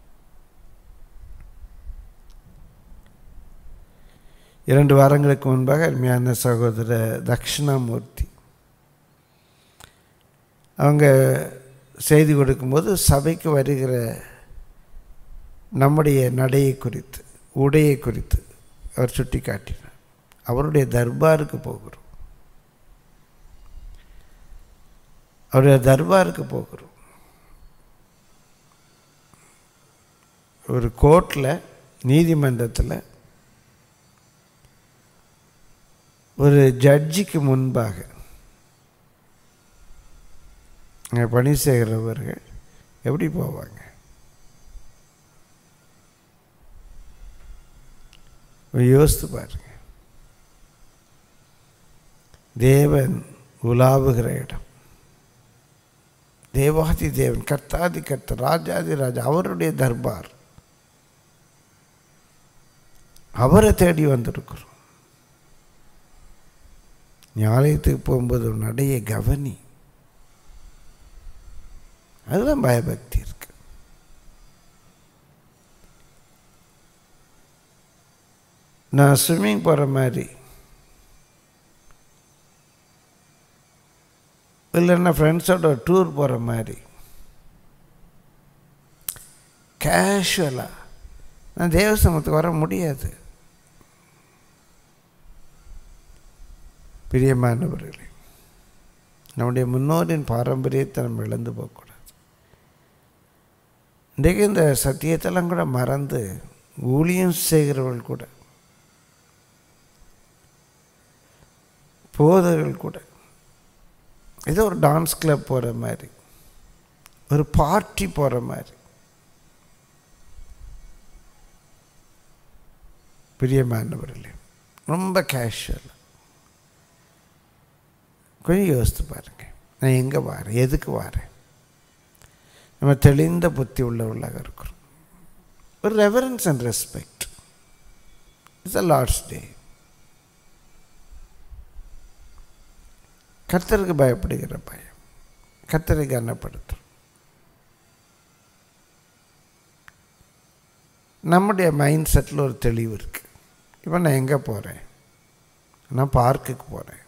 இரண்டு வாரங்களுக்கு முன்பாக அருமையான சகோதர தக்ஷணாமூர்த்தி அவங்க செய்தி கொடுக்கும்போது சபைக்கு வருகிற நம்முடைய நடையை குறித்து உடையை குறித்து அவர் சுட்டி காட்டினார் அவருடைய தர்பாருக்கு போகிறோம் அவருடைய தர்பாருக்கு போகிறோம் ஒரு கோர்ட்டில் நீதிமன்றத்தில் ஒரு ஜட்ஜிக்கு முன்பாக அங்கே பணி செய்கிறவர்கள் எப்படி போவாங்க யோசித்து பாருங்க தேவன் உலாவுகிற இடம் தேவாதி தேவன் கர்த்தாதி கர்த்தர் ராஜாதி ராஜா அவருடைய தர்பார் அவரை தேடி வந்திருக்கிறோம் ஞாலயத்துக்கு போகும்போது நடைய கவனி அதுதான் பயபக்தி இருக்கு நான் ஸ்விம்மிங் போகிற மாதிரி இல்லைன்னா ஃப்ரெண்ட்ஸோட டூர் போகிற மாதிரி கேஷுவலாக நான் தேவசமத்துக்கு வர முடியாது பிரியமானவர்களே நம்முடைய முன்னோரின் பாரம்பரியத்தை நம்ம இழந்து போகக்கூடாது இன்றைக்கு இந்த சத்தியத்தெல்லாம் கூட மறந்து ஊழியம் செய்கிறவர்கள் கூட போதர்கள் கூட ஏதோ ஒரு டான்ஸ் கிளப் போகிற மாதிரி ஒரு பார்ட்டி போகிற மாதிரி பிரியமானவர்களே ரொம்ப கேஷுவல் கொஞ்சம் யோசித்து பாருங்க நான் எங்கே வரேன் எதுக்கு வரேன் நம்ம தெளிந்த புத்தி உள்ளவர்களாக இருக்கிறோம் ஒரு reverence and respect it's a Lord's day கர்த்தருக்கு பயப்படுகிற பயம் கர்த்தரை கனப்படுத்தும் நம்முடைய மைண்ட் செட்டில் ஒரு தெளிவு இருக்குது இப்போ நான் எங்கே போகிறேன் நான் பார்க்குக்கு போகிறேன்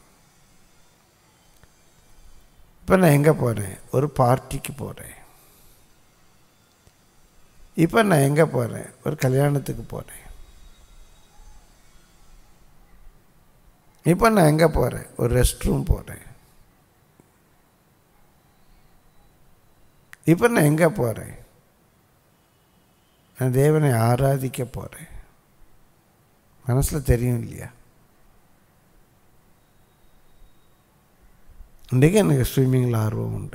இப்போ நான் எங்கே போகிறேன் ஒரு பார்ட்டிக்கு போகிறேன் இப்போ நான் எங்கே போகிறேன் ஒரு கல்யாணத்துக்கு போகிறேன் இப்போ நான் எங்கே போகிறேன் ஒரு ரெஸ்ட் ரூம் போகிறேன் இப்போ நான் எங்கே போகிறேன் நான் தேவனை ஆராதிக்க போகிறேன் மனசில் தெரியும் இல்லையா இன்றைக்கி எனக்கு ஸ்விம்மிங்கில் ஆர்வம் உண்டு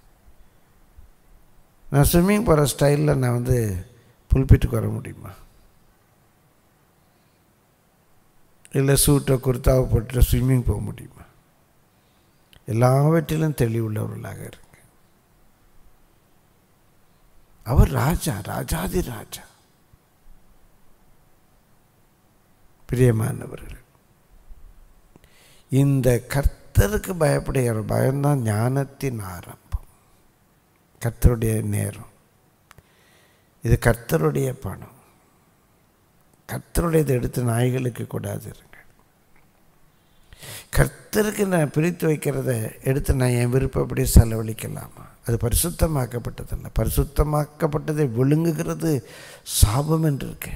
நான் ஸ்விம்மிங் போகிற ஸ்டைலில் நான் வந்து புல்பிட்டுக்கு வர முடியுமா இல்லை சூட்டை குர்த்தாவை போட்டு ஸ்விம்மிங் போக முடியுமா எல்லாவற்றிலும் தெளிவுள்ளவர்களாக இருங்க அவர் ராஜா ராஜாதி ராஜா பிரியமானவர்கள் இந்த கர்த்தருக்கு பயப்படுகிற பயம்தான் ஞானத்தின் ஆரம்பம் கர்த்தருடைய நேரம் இது கர்த்தருடைய பணம் கர்த்தருடையதை எடுத்து நாய்களுக்கு கூடாது இருங்க கர்த்தருக்கு நான் பிரித்து வைக்கிறத எடுத்து நான் என் விருப்பப்படி செலவழிக்கலாமா அது பரிசுத்தமாக்கப்பட்டதல்ல பரிசுத்தமாக்கப்பட்டதை விழுங்குகிறது சாபம் என்று இருக்கு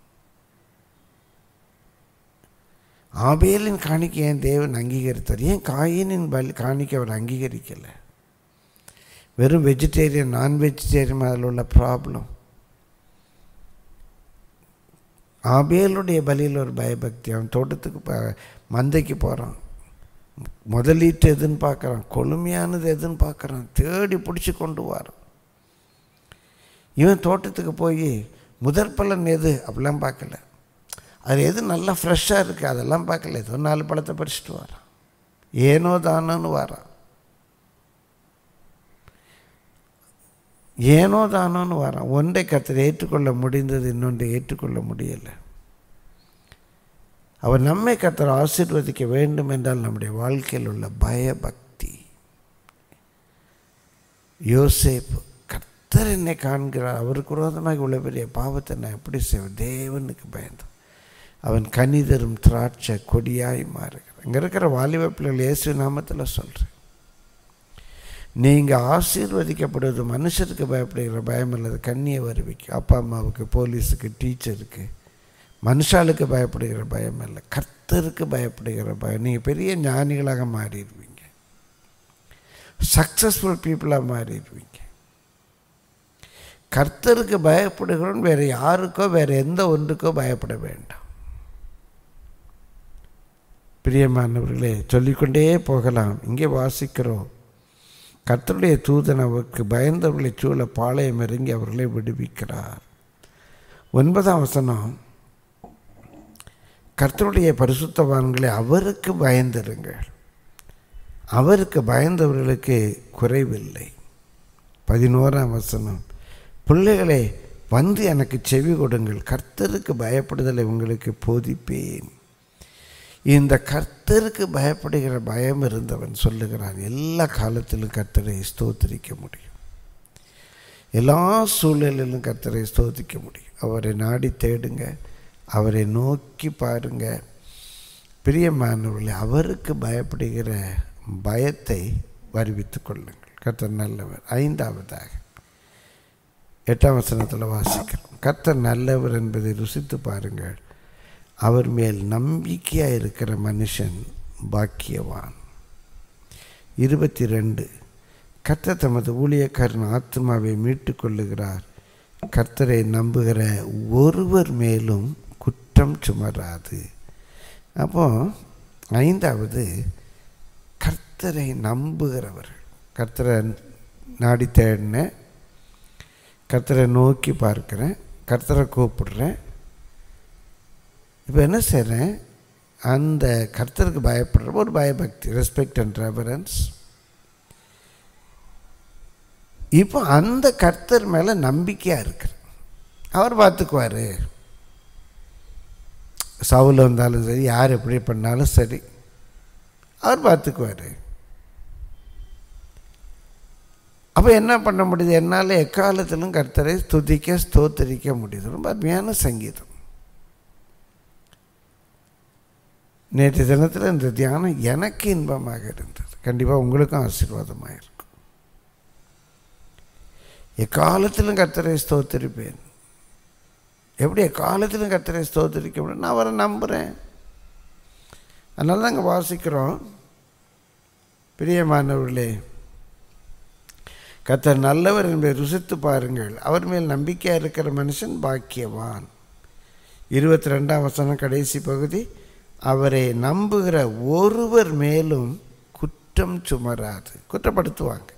ஆபேலின் காணிக்கை என் தேவன் அங்கீகரித்தார் ஏன் காயினின் பலி காணிக்கை அவர் அங்கீகரிக்கலை வெறும் வெஜிடேரியன் நான் வெஜிடேரியன் அதில் உள்ள ப்ராப்ளம் ஆபேலுடைய பலியில் ஒரு பயபக்தி அவன் தோட்டத்துக்கு ப மந்தைக்கு போகிறான் முதலீட்டு எதுன்னு பார்க்குறான் கொழுமையானது எதுன்னு பார்க்குறான் தேடி பிடிச்சி கொண்டு வரான் இவன் தோட்டத்துக்கு போய் முதற் பலன் எது அப்படிலாம் பார்க்கல அது எது நல்லா ஃப்ரெஷ்ஷாக இருக்குது அதெல்லாம் பார்க்கல ஏதோ நாலு பழத்தை பறிச்சுட்டு வரான் ஏனோ தானோன்னு வரான் ஏனோ தானோன்னு வரான் ஒன்றை கத்தர் ஏற்றுக்கொள்ள முடிந்தது இன்னொன்றை ஏற்றுக்கொள்ள முடியலை அவர் நம்மை கத்தர் ஆசீர்வதிக்க வேண்டும் என்றால் நம்முடைய வாழ்க்கையில் உள்ள பயபக்தி யோசேப்பு கர்த்தர் என்னை காண்கிறார் அவருக்கு விரோதமாக இவ்வளோ பெரிய பாவத்தை நான் எப்படி செய்வேன் தேவனுக்கு பயந்தோம் அவன் கனிதரும் திராட்சை கொடியாய் மாறுகிறான் இங்கே இருக்கிற வாலிப பிள்ளைகள் இயேசு நாமத்தில் சொல்கிறேன் நீங்கள் ஆசீர்வதிக்கப்படுவது மனுஷருக்கு பயப்படுகிற பயம் அல்லது கண்ணியை வருவிக்கு அப்பா அம்மாவுக்கு போலீஸுக்கு டீச்சருக்கு மனுஷாளுக்கு பயப்படுகிற பயம் இல்லை கர்த்தருக்கு பயப்படுகிற பயம் நீங்கள் பெரிய ஞானிகளாக மாறிடுவீங்க சக்ஸஸ்ஃபுல் பீப்புளாக மாறிடுவீங்க கர்த்தருக்கு பயப்படுகிறோம் வேறு யாருக்கோ வேறு எந்த ஒன்றுக்கோ பயப்பட வேண்டாம் பிரியமானவர்களே சொல்லிக்கொண்டே போகலாம் இங்கே வாசிக்கிறோம் கர்த்தருடைய தூதன் அவருக்கு பயந்தவர்களை சூழ பாளையம் இறங்கி அவர்களை விடுவிக்கிறார் ஒன்பதாம் வசனம் கர்த்தருடைய பரிசுத்தவான்களை அவருக்கு பயந்திருங்கள் அவருக்கு பயந்தவர்களுக்கு குறைவில்லை பதினோராம் வசனம் பிள்ளைகளை வந்து எனக்கு செவி கொடுங்கள் கர்த்தருக்கு பயப்படுதலை உங்களுக்கு போதிப்பேன் இந்த கர்த்தருக்கு பயப்படுகிற பயம் இருந்தவன் சொல்லுகிறான் எல்லா காலத்திலும் கர்த்தரை ஸ்தோத்திரிக்க முடியும் எல்லா சூழலிலும் கர்த்தரை ஸ்தோத்திக்க முடியும் அவரை நாடி தேடுங்க அவரை நோக்கி பாருங்க பிரியமானவர்களே அவருக்கு பயப்படுகிற பயத்தை வருவித்து கொள்ளுங்கள் கர்த்தர் நல்லவர் ஐந்தாவதாக எட்டாம் வசனத்தில் வாசிக்கிறோம் கர்த்தர் நல்லவர் என்பதை ருசித்து பாருங்கள் அவர் மேல் நம்பிக்கையாக இருக்கிற மனுஷன் பாக்கியவான் இருபத்தி ரெண்டு கர்த்தர் தமது ஊழியக்காரன் ஆத்மாவை மீட்டு கொள்ளுகிறார் கர்த்தரை நம்புகிற ஒருவர் மேலும் குற்றம் சுமராது அப்போ ஐந்தாவது கர்த்தரை நம்புகிறவர்கள் கர்த்தரை நாடி தேடின கர்த்தரை நோக்கி பார்க்குறேன் கர்த்தரை கூப்பிடுறேன் இப்போ என்ன செய்கிறேன் அந்த கர்த்தருக்கு பயப்படுற ஒரு பயபக்தி ரெஸ்பெக்ட் அண்ட் ரெவரன்ஸ் இப்போ அந்த கர்த்தர் மேலே நம்பிக்கையாக இருக்கிற அவர் பார்த்துக்குவார் சவுல் வந்தாலும் சரி யார் எப்படி பண்ணாலும் சரி அவர் பார்த்துக்குவார் அப்போ என்ன பண்ண முடியுது என்னால் எக்காலத்திலும் கர்த்தரை துதிக்க ஸ்தோத்தரிக்க முடியுது ரொம்ப அருமையான சங்கீதம் நேற்று தினத்தில் இந்த தியானம் எனக்கு இன்பமாக இருந்தது கண்டிப்பாக உங்களுக்கும் ஆசீர்வாதமாக இருக்கும் எக்காலத்திலும் கர்த்தரை ஸ்தோத்தரிப்பேன் எப்படி எக்காலத்திலும் கர்த்தரை ஸ்தோத்தரிக்க முடியும் நான் அவரை நம்புகிறேன் அதனால தான் அங்கே வாசிக்கிறோம் பிரியமானவர்களே கர்த்தர் நல்லவர் என்பதை ருசித்து பாருங்கள் அவர் மேல் நம்பிக்கையாக இருக்கிற மனுஷன் பாக்கியவான் இருபத்தி ரெண்டாம் வசனம் கடைசி பகுதி அவரை நம்புகிற ஒருவர் மேலும் குற்றம் சுமராது குற்றப்படுத்துவாங்க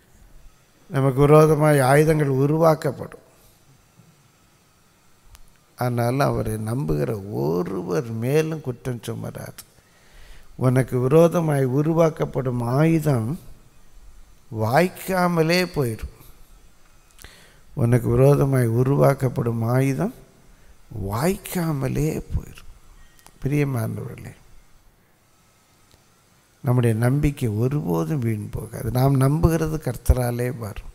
நமக்கு விரோதமாக ஆயுதங்கள் உருவாக்கப்படும் ஆனாலும் அவரை நம்புகிற ஒருவர் மேலும் குற்றம் சுமராது உனக்கு விரோதமாய் உருவாக்கப்படும் ஆயுதம் வாய்க்காமலே போயிடும் உனக்கு விரோதமாய் உருவாக்கப்படும் ஆயுதம் வாய்க்காமலே போயிடும் பிரியமானவர்களே நம்முடைய நம்பிக்கை ஒருபோதும் வீண் போகாது நாம் நம்புகிறது கர்த்தராலே வரும்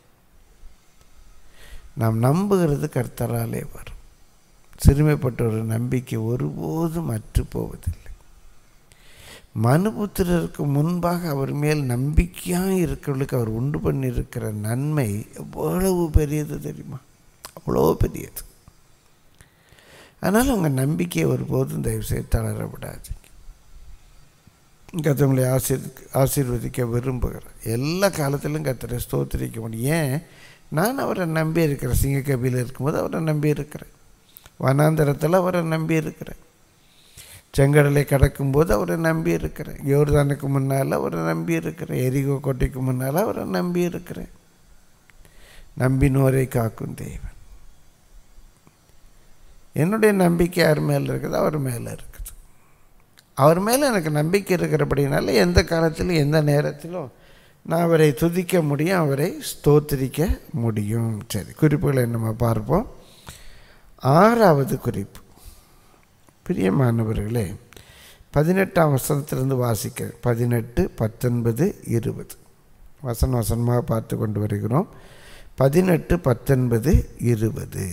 நாம் நம்புகிறது கர்த்தராலே வரும் சிறுமைப்பட்ட ஒரு நம்பிக்கை ஒருபோதும் அற்று போவதில்லை மனுபுத்திரருக்கு முன்பாக அவர் மேல் நம்பிக்கையாக இருக்கிறவர்களுக்கு அவர் உண்டு பண்ணியிருக்கிற நன்மை எவ்வளவு பெரியது தெரியுமா அவ்வளோ பெரியது அதனால் உங்கள் நம்பிக்கையை ஒருபோதும் தயவுசெய்து தளர விடாதீங்க கத்தவங்களை ஆசீர் ஆசீர்வதிக்க விரும்புகிறேன் எல்லா காலத்திலும் கத்தரை ஸ்தோத்திரிக்க முடியும் ஏன் நான் அவரை நம்பி இருக்கிறேன் சிங்கக்கபியில் இருக்கும்போது அவரை நம்பி இருக்கிறேன் வனாந்தரத்தில் அவரை நம்பி இருக்கிறேன் செங்கடலை கடக்கும்போது அவரை நம்பி இருக்கிறேன் யோர்தானுக்கு முன்னால் அவரை நம்பி இருக்கிறேன் எரிகோ கோட்டைக்கு முன்னால் அவரை நம்பி இருக்கிறேன் நம்பினோரை காக்கும் தெய்வன் என்னுடைய நம்பிக்கை யார் மேலே இருக்குது அவர் மேலே இருக்குது அவர் மேலே எனக்கு நம்பிக்கை இருக்கிறபடினால எந்த காலத்திலும் எந்த நேரத்திலும் நான் அவரை துதிக்க முடியும் அவரை ஸ்தோத்திரிக்க முடியும் சரி குறிப்புகளை நம்ம பார்ப்போம் ஆறாவது குறிப்பு பிரியமானவர்களே பதினெட்டாம் வசனத்திலிருந்து வாசிக்க பதினெட்டு பத்தொன்பது இருபது வசன வசனமாக பார்த்து கொண்டு வருகிறோம் பதினெட்டு பத்தொன்பது இருபது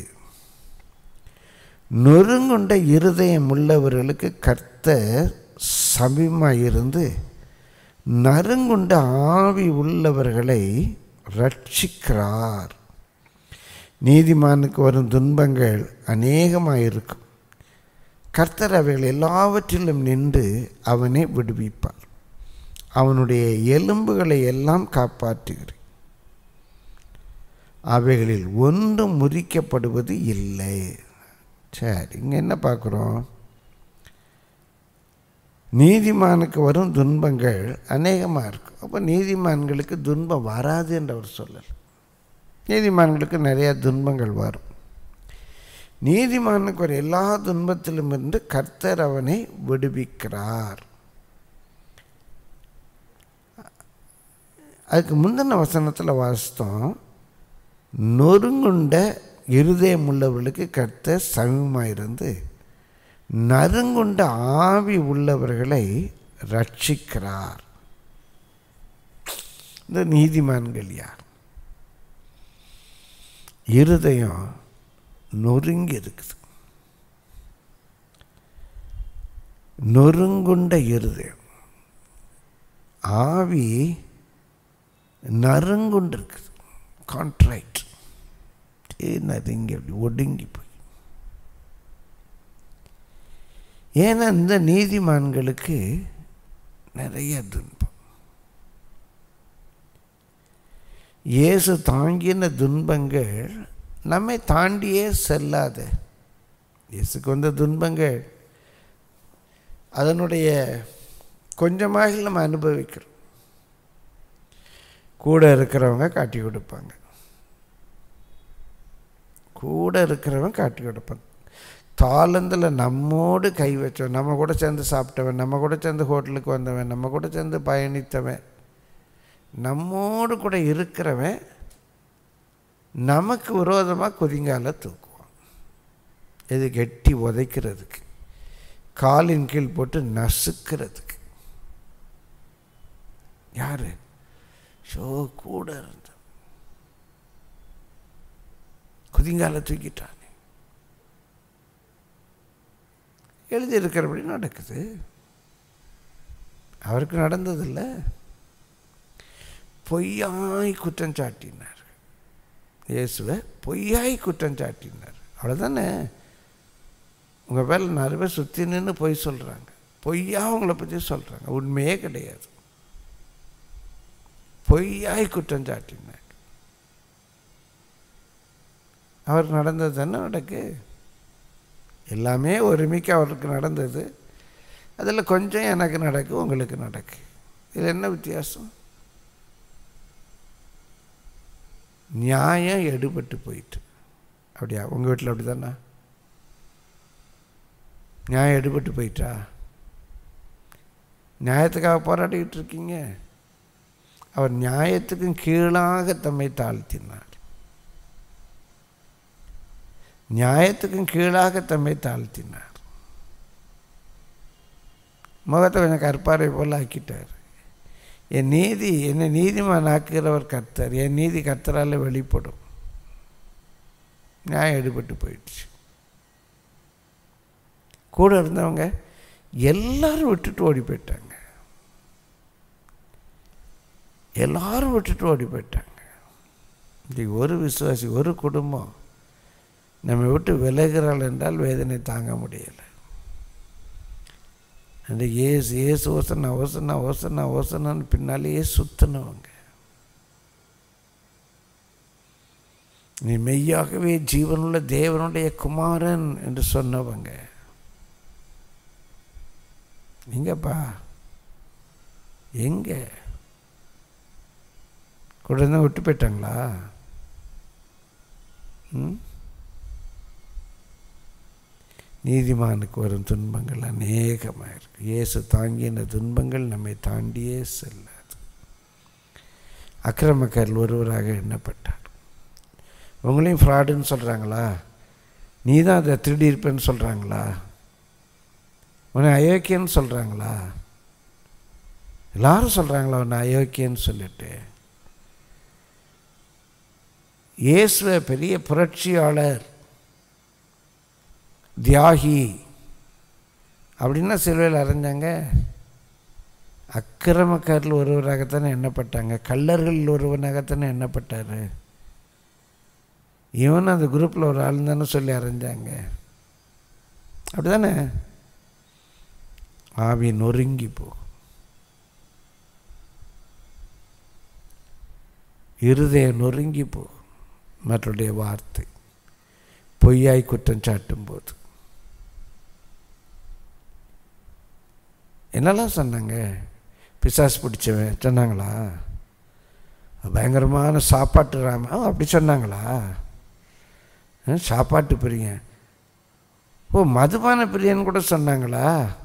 நொறுங்குண்ட இருதயம் உள்ளவர்களுக்கு கர்த்தர் சமீபமாக இருந்து நறுங்குண்ட ஆவி உள்ளவர்களை ரட்சிக்கிறார் நீதிமானுக்கு வரும் துன்பங்கள் அநேகமாக இருக்கும் கர்த்தர் அவைகள் எல்லாவற்றிலும் நின்று அவனை விடுவிப்பார் அவனுடைய எலும்புகளை எல்லாம் காப்பாற்றுகிறேன் அவைகளில் ஒன்றும் முறிக்கப்படுவது இல்லை சரி இங்கே என்ன பார்க்குறோம் நீதிமானுக்கு வரும் துன்பங்கள் அநேகமாக இருக்கும் அப்போ நீதிமான்களுக்கு துன்பம் வராது என்று அவர் சொல்லல் நீதிமான்களுக்கு நிறையா துன்பங்கள் வரும் நீதிமானுக்கு ஒரு எல்லா துன்பத்திலும் இருந்து கர்த்தர் அவனை விடுவிக்கிறார் அதுக்கு முந்தின வசனத்தில் வாசித்தோம் நொறுங்குண்ட இருதயம் உள்ளவர்களுக்கு கர்த்தர் சமீபமாக இருந்து நறுங்குண்ட ஆவி உள்ளவர்களை ரட்சிக்கிறார் இந்த நீதிமான்கள் யார் இருதயம் நொறுங்கி இருக்குது நொறுங்குண்ட இருதயம் ஆவி நறுங்குண்டு இருக்குது கான்ட்ராக்ட் நறுங்கி அப்படி ஒடுங்கி போய் ஏன்னா இந்த நீதிமான்களுக்கு நிறைய துன்பம் இயேசு தாங்கின துன்பங்கள் நம்மை தாண்டியே செல்லாத இயேசுக்கு வந்த துன்பங்கள் அதனுடைய கொஞ்சமாக நம்ம அனுபவிக்கிறோம் கூட இருக்கிறவங்க காட்டி கொடுப்பாங்க கூட இருக்கிறவன் காட்டி கொடுப்பாங்க தாளந்தில் நம்மோடு கை வச்சவன் நம்ம கூட சேர்ந்து சாப்பிட்டவன் நம்ம கூட சேர்ந்து ஹோட்டலுக்கு வந்தவன் நம்ம கூட சேர்ந்து பயணித்தவன் நம்மோடு கூட இருக்கிறவன் நமக்கு விரோதமாக குதிங்கால தூக்குவான் இது கெட்டி உதைக்கிறதுக்கு காலின் கீழ் போட்டு நசுக்கிறதுக்கு யார் ஷோ கூட இருந்த குதிங்கால தூக்கிட்டானே எழுதியிருக்கிறபடி நடக்குது அவருக்கு நடந்ததில்லை பொய்யாய் குற்றம் சாட்டினார் இயேசுவை பொய்யாய் குற்றம் சாட்டினார் அவ்வளோதானே உங்கள் பேரில் நிறைய பேர் சுற்றி நின்று பொய் சொல்கிறாங்க பொய்யா உங்களை பற்றி சொல்கிறாங்க உண்மையே கிடையாது பொய்யாய் குற்றம் சாட்டினார் அவர் நடந்தது தானே நடக்கு எல்லாமே ஒருமிக்க அவருக்கு நடந்தது அதில் கொஞ்சம் எனக்கு நடக்கு உங்களுக்கு நடக்கு இதில் என்ன வித்தியாசம் நியாயம் எடுபட்டு போயிட்டு அப்படியா உங்கள் வீட்டில் அப்படி தானே நியாயம் எடுபட்டு போயிட்டா நியாயத்துக்காக போராடிக்கிட்டு இருக்கீங்க அவர் நியாயத்துக்கும் கீழாக தம்மை தாழ்த்தினார் நியாயத்துக்கும் கீழாக தம்மை தாழ்த்தினார் முகத்தை கொஞ்சம் கற்பாரை போல் ஆக்கிட்டார் என் நீதி என்னை நீதிமான் ஆக்குகிறவர் கர்த்தர் என் நீதி கர்த்தரால் வெளிப்படும் நியாயம் எடுபட்டு போயிடுச்சு கூட இருந்தவங்க எல்லாரும் விட்டுட்டு ஓடி போயிட்டாங்க எல்லாரும் விட்டுட்டு ஓடி போயிட்டாங்க இன்றைக்கு ஒரு விசுவாசி ஒரு குடும்பம் நம்மை விட்டு விலகிறாள் என்றால் வேதனை தாங்க முடியலை அந்த ஏசு ஏசு ஓசனா ஓசனா ஓசனா ஓசனான்னு பின்னாலேயே சுத்தினவங்க நீ மெய்யாகவே ஜீவனுள்ள தேவனுடைய குமாரன் என்று சொன்னவங்க எங்கப்பா எங்க கூட இருந்தால் விட்டு போயிட்டாங்களா ம் நீதிமானுக்கு வரும் துன்பங்கள் அநேகமாக இருக்கு இயேசு தாங்கின துன்பங்கள் நம்மை தாண்டியே செல்லாது அக்கிரமக்காரில் ஒருவராக எண்ணப்பட்டார் உங்களையும் ஃப்ராடுன்னு சொல்கிறாங்களா நீ தான் அதை திருடி இருப்பேன்னு சொல்கிறாங்களா உன்னை அயோக்கியன்னு சொல்கிறாங்களா எல்லாரும் சொல்கிறாங்களா உன்னை அயோக்கியன்னு சொல்லிட்டு இயேசுவ பெரிய புரட்சியாளர் தியாகி அப்படின்னா சிலுவையில் அரைஞ்சாங்க அக்கிரமக்காரில் ஒருவராகத்தானே எண்ணப்பட்டாங்க கள்ளர்களில் ஒருவனாகத்தானே எண்ணப்பட்டார் இவன் அந்த குரூப்பில் ஒரு ஆள் தானே சொல்லி அரைஞ்சாங்க அப்படி தானே ஆவி நொறுங்கி போகும் இருதயம் நொறுங்கி போகும் மற்றடைய வார்த்தை பொய்யாய் குற்றம் சாட்டும் போது என்னெல்லாம் சொன்னாங்க பிசாசு பிடிச்சவன் சொன்னாங்களா பயங்கரமான சாப்பாட்டு ராம அப்படி சொன்னாங்களா சாப்பாட்டு பிரியன் ஓ மதுபான பிரியன் கூட சொன்னாங்களா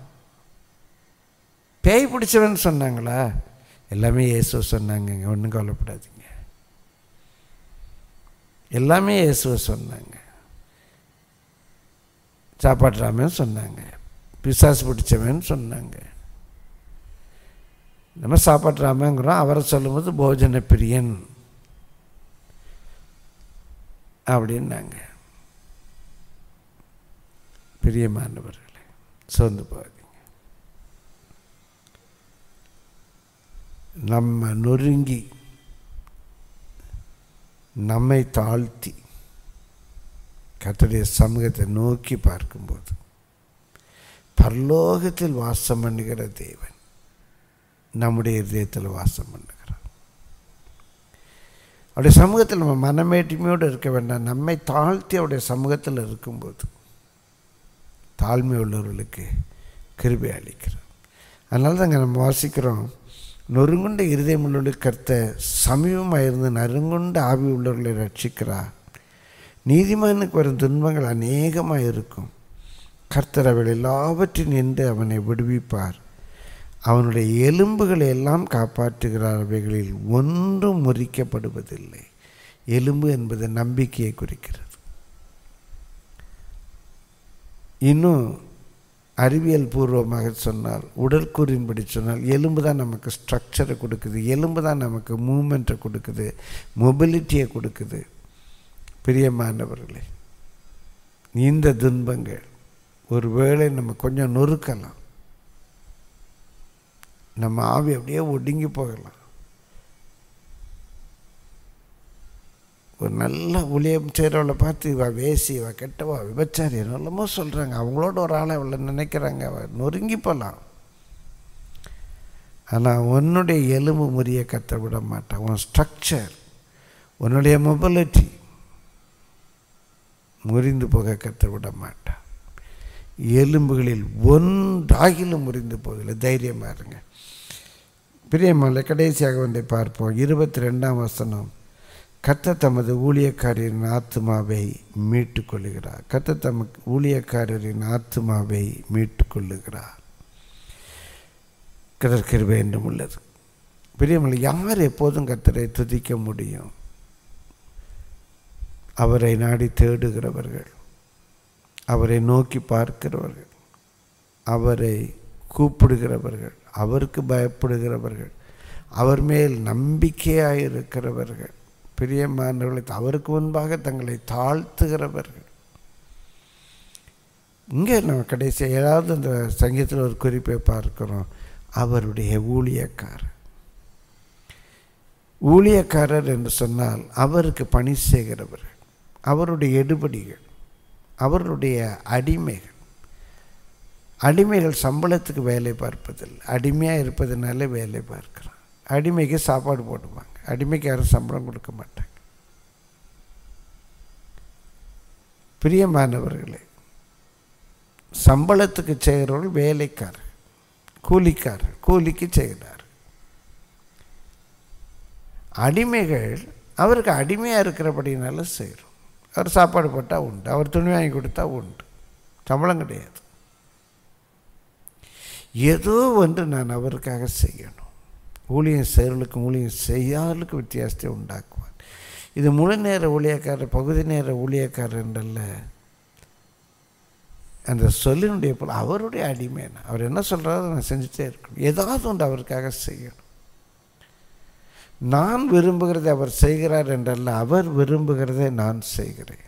பேய் பிடிச்சவன் சொன்னாங்களா எல்லாமே இயேசுவ சொன்னாங்கங்க ஒன்றும் கவலைப்படாதீங்க எல்லாமே இயேசுவ சொன்னாங்க சாப்பாடுறாமன் சொன்னாங்க பிசாசு பிடிச்சவன் சொன்னாங்க நம்ம சாப்பாடுறாமங்கிறோம் அவரை சொல்லும்போது போஜன பிரியன் அப்படின்னாங்க பிரியமானவர்களே சோர்ந்து போகாதீங்க நம்ம நொறுங்கி நம்மை தாழ்த்தி கர்த்தருடைய சமூகத்தை நோக்கி பார்க்கும்போது பரலோகத்தில் வாசம் பண்ணுகிற தேவன் நம்முடைய இதயத்தில் வாசம் பண்ணுகிறார் அவருடைய சமூகத்தில் நம்ம மனமேட்டிமையோடு இருக்க வேண்டாம் நம்மை தாழ்த்தி அவருடைய சமூகத்தில் இருக்கும்போது தாழ்மை உள்ளவர்களுக்கு கிருபை அளிக்கிறார் அதனால தாங்க நம்ம வாசிக்கிறோம் நொறுங்குண்ட இருதயம் உள்ளவர்களுக்கு கர்த்த சமீபமாக இருந்து நறுங்குண்ட ஆவி உள்ளவர்களை ரட்சிக்கிறார் நீதிமானுக்கு வரும் துன்பங்கள் அநேகமாக இருக்கும் கர்த்தர் அவள் எல்லாவற்றின் என்று அவனை விடுவிப்பார் அவனுடைய எலும்புகளை எல்லாம் காப்பாற்றுகிறார் அவைகளில் ஒன்றும் முறிக்கப்படுவதில்லை எலும்பு என்பது நம்பிக்கையை குறிக்கிறது இன்னும் அறிவியல் பூர்வமாக சொன்னால் உடற்கூறின்படி சொன்னால் எலும்பு தான் நமக்கு ஸ்ட்ரக்சரை கொடுக்குது எலும்பு தான் நமக்கு மூமெண்ட்டை கொடுக்குது மொபிலிட்டியை கொடுக்குது பிரியமானவர்களே இந்த துன்பங்கள் ஒருவேளை நம்ம கொஞ்சம் நொறுக்கலாம் நம்ம ஆவி அப்படியே ஒடுங்கி போகலாம் ஒரு நல்ல ஊழியம் செய்கிறவளை பார்த்து இவ வேசி இவ கெட்டவா விபச்சாரி என்னெல்லாமோ சொல்கிறாங்க அவங்களோட ஒரு ஆளை அவளை நினைக்கிறாங்க அவ நொறுங்கி போகலாம் ஆனால் உன்னுடைய எலும்பு முறிய கத்த விட மாட்டான் உன் ஸ்ட்ரக்சர் உன்னுடைய மொபிலிட்டி முறிந்து போக கத்த விட மாட்டான் எலும்புகளில் ஒன்றாகிலும் முறிந்து போவதில்லை தைரியமாக இருங்க பிரியமல்ல கடைசியாக ஒன்றை பார்ப்போம் இருபத்தி ரெண்டாம் வசனம் கர்த்தர் தமது ஊழியக்காரரின் ஆத்மாவை மீட்டு கொள்ளுகிறார் கர்த்தர் தமக்கு ஊழியக்காரரின் ஆத்மாவை மீட்டு கொள்ளுகிறார் கதற்கிற வேண்டும் உள்ளது பிரியமில்லை யார் எப்போதும் கர்த்தரை துதிக்க முடியும் அவரை நாடி தேடுகிறவர்கள் அவரை நோக்கி பார்க்கிறவர்கள் அவரை கூப்பிடுகிறவர்கள் அவருக்கு பயப்படுகிறவர்கள் அவர் மேல் நம்பிக்கையாக இருக்கிறவர்கள் பிரியமானவர்களை அவருக்கு முன்பாக தங்களை தாழ்த்துகிறவர்கள் இங்கே நம்ம கடைசி ஏதாவது அந்த சங்கீதத்தில் ஒரு குறிப்பை பார்க்கிறோம் அவருடைய ஊழியக்காரர் ஊழியக்காரர் என்று சொன்னால் அவருக்கு பணி செய்கிறவர்கள் அவருடைய எடுபடிகள் அவருடைய அடிமைகள் அடிமைகள் சம்பளத்துக்கு வேலை பார்ப்பதில்லை அடிமையாக இருப்பதனால வேலை பார்க்குறான் அடிமைக்கு சாப்பாடு போடுவாங்க அடிமைக்கு யாரும் சம்பளம் கொடுக்க மாட்டாங்க பிரியமானவர்களே சம்பளத்துக்கு செய்கிறவர்கள் வேலைக்காரர் கூலிக்காரர் கூலிக்கு செய்கிறார் அடிமைகள் அவருக்கு அடிமையாக இருக்கிறபடினால செய்கிறோம் அவர் சாப்பாடு போட்டால் உண்டு அவர் துணி வாங்கி கொடுத்தா உண்டு சம்பளம் கிடையாது ஏதோ ஒன்று நான் அவருக்காக செய்யணும் ஊழியம் செய்கிறவர்களுக்கும் ஊழியம் செய்யாதவர்களுக்கும் வித்தியாசத்தை உண்டாக்குவார் இது முழு நேர ஊழியக்காரர் பகுதி நேர ஊழியக்காரர் என்றல்ல அந்த சொல்லினுடைய போல் அவருடைய அடிமை அவர் என்ன சொல்கிறாரோ நான் செஞ்சுட்டே இருக்கணும் ஏதாவது ஒன்று அவருக்காக செய்யணும் நான் விரும்புகிறதை அவர் செய்கிறார் என்றல்ல அவர் விரும்புகிறதை நான் செய்கிறேன்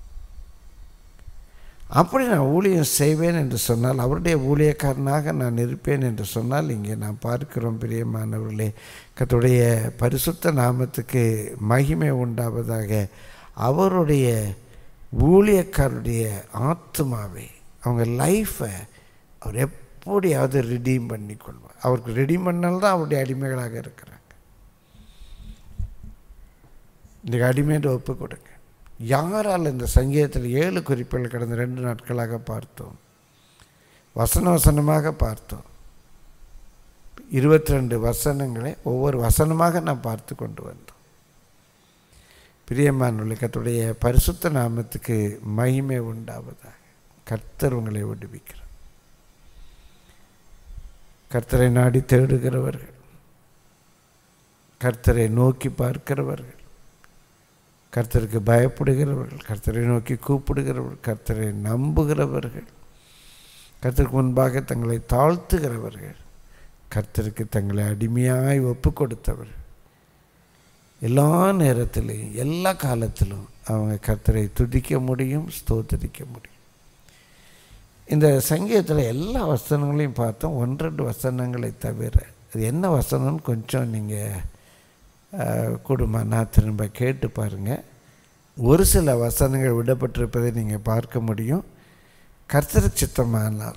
அப்படி நான் ஊழியம் செய்வேன் என்று சொன்னால் அவருடைய ஊழியக்காரனாக நான் இருப்பேன் என்று சொன்னால் இங்கே நாம் பார்க்கிறோம் பிரியமானவர்களே கத்துடைய பரிசுத்த நாமத்துக்கு மகிமை உண்டாவதாக அவருடைய ஊழியக்காரருடைய ஆத்மாவை அவங்க லைஃப்பை அவர் எப்படியாவது ரிடீம் பண்ணி கொள்வார் அவருக்கு ரெடீம் பண்ணால்தான் அவருடைய அடிமைகளாக இருக்கிறாங்க இன்றைக்கு அடிமையை ஒப்பு கொடுங்க யாரால் இந்த சங்கீதத்தில் ஏழு குறிப்புகள் கடந்த ரெண்டு நாட்களாக பார்த்தோம் வசன வசனமாக பார்த்தோம் இருபத்தி ரெண்டு வசனங்களை ஒவ்வொரு வசனமாக நாம் பார்த்து கொண்டு வந்தோம் பிரியமான கத்துடைய பரிசுத்த நாமத்துக்கு மகிமை உண்டாவதாக கர்த்தர் உங்களை விடுவிக்கிறார் கர்த்தரை நாடி தேடுகிறவர்கள் கர்த்தரை நோக்கி பார்க்கிறவர்கள் கர்த்தருக்கு பயப்படுகிறவர்கள் கர்த்தரை நோக்கி கூப்பிடுகிறவர்கள் கர்த்தரை நம்புகிறவர்கள் கர்த்தருக்கு முன்பாக தங்களை தாழ்த்துகிறவர்கள் கர்த்தருக்கு தங்களை அடிமையாய் ஒப்பு கொடுத்தவர்கள் எல்லா நேரத்திலையும் எல்லா காலத்திலும் அவங்க கர்த்தரை துதிக்க முடியும் ஸ்தோத்தரிக்க முடியும் இந்த சங்கீதத்தில் எல்லா வசனங்களையும் பார்த்தோம் ஒன்றெண்டு வசனங்களை தவிர அது என்ன வசனம்னு கொஞ்சம் நீங்கள் குடும்பம் நான் திரும்ப கேட்டு பாருங்கள் ஒரு சில வசனங்கள் விடப்பட்டிருப்பதை நீங்கள் பார்க்க முடியும் கர்த்தர சித்தமானால்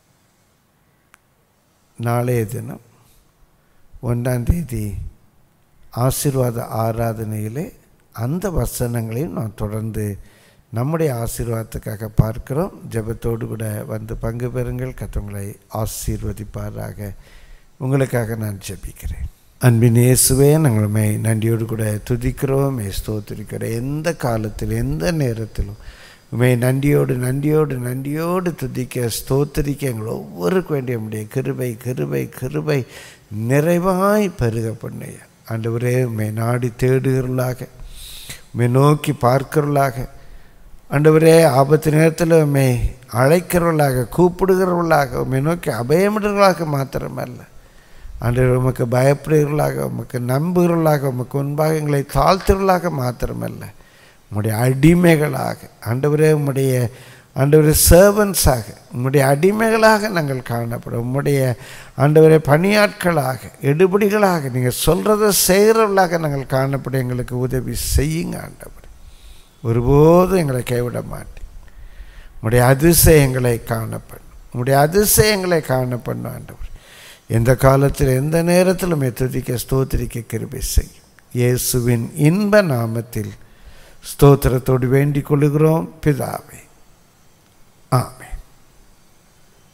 நாளைய தினம் ஒன்றாம் தேதி ஆசீர்வாத ஆராதனையிலே அந்த வசனங்களையும் நான் தொடர்ந்து நம்முடைய ஆசீர்வாதத்துக்காக பார்க்கிறோம் ஜெபத்தோடு கூட வந்து பங்கு பெறுங்கள் கத்தவங்களை ஆசீர்வதிப்பாராக உங்களுக்காக நான் ஜெபிக்கிறேன் அன்பின் இயேசுவே நாங்களுமே நன்றியோடு கூட துதிக்கிறோம் ஸ்தோத்திரிக்கிறோம் எந்த காலத்தில் எந்த நேரத்திலும் உண்மை நன்றியோடு நன்றியோடு நன்றியோடு துதிக்க ஸ்தோத்திரிக்க எங்கள் ஒவ்வொருக்கு வேண்டிய நம்முடைய கிருபை கிருபை கிருபை நிறைவாய் பெருக பண்ணைய ஆண்டவரே உண்மை நாடி தேடுகிறவர்களாக உண்மை நோக்கி பார்க்கிறவர்களாக ஆண்டவரே ஆபத்து நேரத்தில் உண்மை அழைக்கிறவர்களாக கூப்பிடுகிறவர்களாக உண்மை நோக்கி அபயமிடுறவர்களாக மாத்திரமல்ல ஆண்டவர் உமக்கு பயப்படுகிறவர்களாக உமக்கு நம்புகிறவர்களாக உமக்கு முன்பாக எங்களை தாழ்த்துகிறவர்களாக மாத்திரமல்ல உம்முடைய அடிமைகளாக ஆண்டவரே உம்முடைய ஆண்டவரே சர்வன்ஸாக உம்முடைய அடிமைகளாக நாங்கள் காணப்படும் உம்முடைய ஆண்டவரே பணியாட்களாக எடுபடிகளாக நீங்கள் சொல்கிறத செய்கிறவர்களாக நாங்கள் காணப்படும் எங்களுக்கு உதவி செய்யுங்க ஆண்டவர் ஒருபோதும் எங்களை கைவிட மாட்டேன் உம்முடைய அதிசயங்களை காணப்படும் உம்முடைய அதிசயங்களை காணப்படும் ஆண்டவர் எந்த காலத்தில் எந்த நேரத்திலும் துதிக்க ஸ்தோத்திரிக்க கிருபை செய்யும் இயேசுவின் இன்ப நாமத்தில் ஸ்தோத்திரத்தோடு வேண்டிக் கொள்ளுகிறோம் பிதாவே ஆமே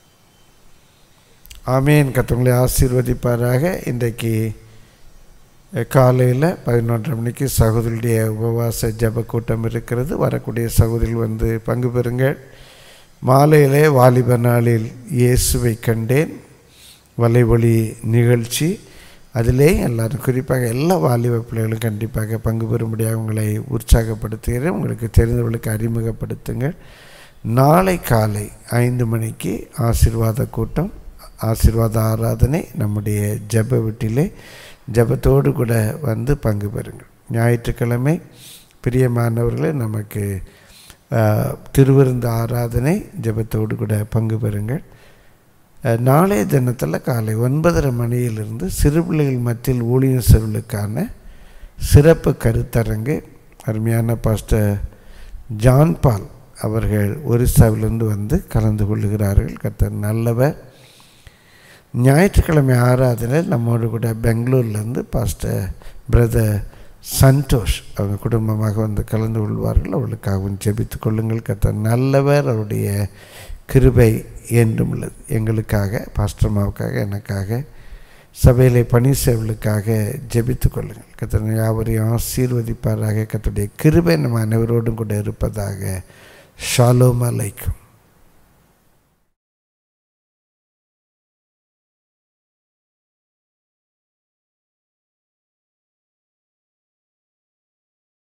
ஆமேன் கத்தவங்களை ஆசீர்வதிப்பாராக இன்றைக்கு காலையில் பதினொன்றரை மணிக்கு சகோதரியுடைய உபவாச ஜெப கூட்டம் இருக்கிறது வரக்கூடிய சகோதரிகள் வந்து பங்கு பெறுங்கள் மாலையிலே வாலிப நாளில் இயேசுவை கண்டேன் வலைவொலி நிகழ்ச்சி அதிலே எல்லாரும் குறிப்பாக எல்லா வாலிப பிள்ளைகளும் கண்டிப்பாக பங்கு பெறும்படியாக உங்களை உற்சாகப்படுத்துகிறேன் உங்களுக்கு தெரிந்தவர்களுக்கு அறிமுகப்படுத்துங்கள் நாளை காலை ஐந்து மணிக்கு ஆசீர்வாத கூட்டம் ஆசீர்வாத ஆராதனை நம்முடைய ஜெப வீட்டிலே ஜெபத்தோடு கூட வந்து பங்கு பெறுங்கள் ஞாயிற்றுக்கிழமை பிரியமானவர்களே நமக்கு ஆஹ், திருவிருந்து ஆராதனை ஜெபத்தோடு கூட பங்கு பெறுங்கள் அஹ், நாளைய தினத்தில் காலை ஒன்பதரை மணியிலிருந்து சிறு பிள்ளைகள் மத்தியில் ஊழியர் செல்வலுக்கான சிறப்பு கருத்தரங்கு அருமையான பாஸ்டர் ஜான் பால் அவர்கள் ஒரிசாவிலிருந்து வந்து கலந்து கொள்ளுகிறார்கள் கர்த்தர் நல்லவர் ஞாயிற்றுக்கிழமை ஆராதனை நம்மோடு கூட பெங்களூர்லேருந்து பாஸ்டர் பிரதர் சந்தோஷ் அவங்க குடும்பமாக வந்து கலந்து கொள்வார்கள் அவளுக்காகவும் ஜெபித்துக் கொள்ளுங்கள் கர்த்தர் நல்லவர் அவருடைய கிருபை என்றும் உள்ளது எங்களுக்காக பாஸ்டர்மாவுக்காக எனக்காக சபையிலே பணி செய்வர்களுக்காக ஜெபித்துக் கொள்ளுங்கள் கர்த்தர் யாவரையும் ஆசீர்வதிப்பாராக கர்த்தருடைய கிருபை நம்ம அனைவரோடும் கூட இருப்பதாக ஷாலோம் அலைக்கும்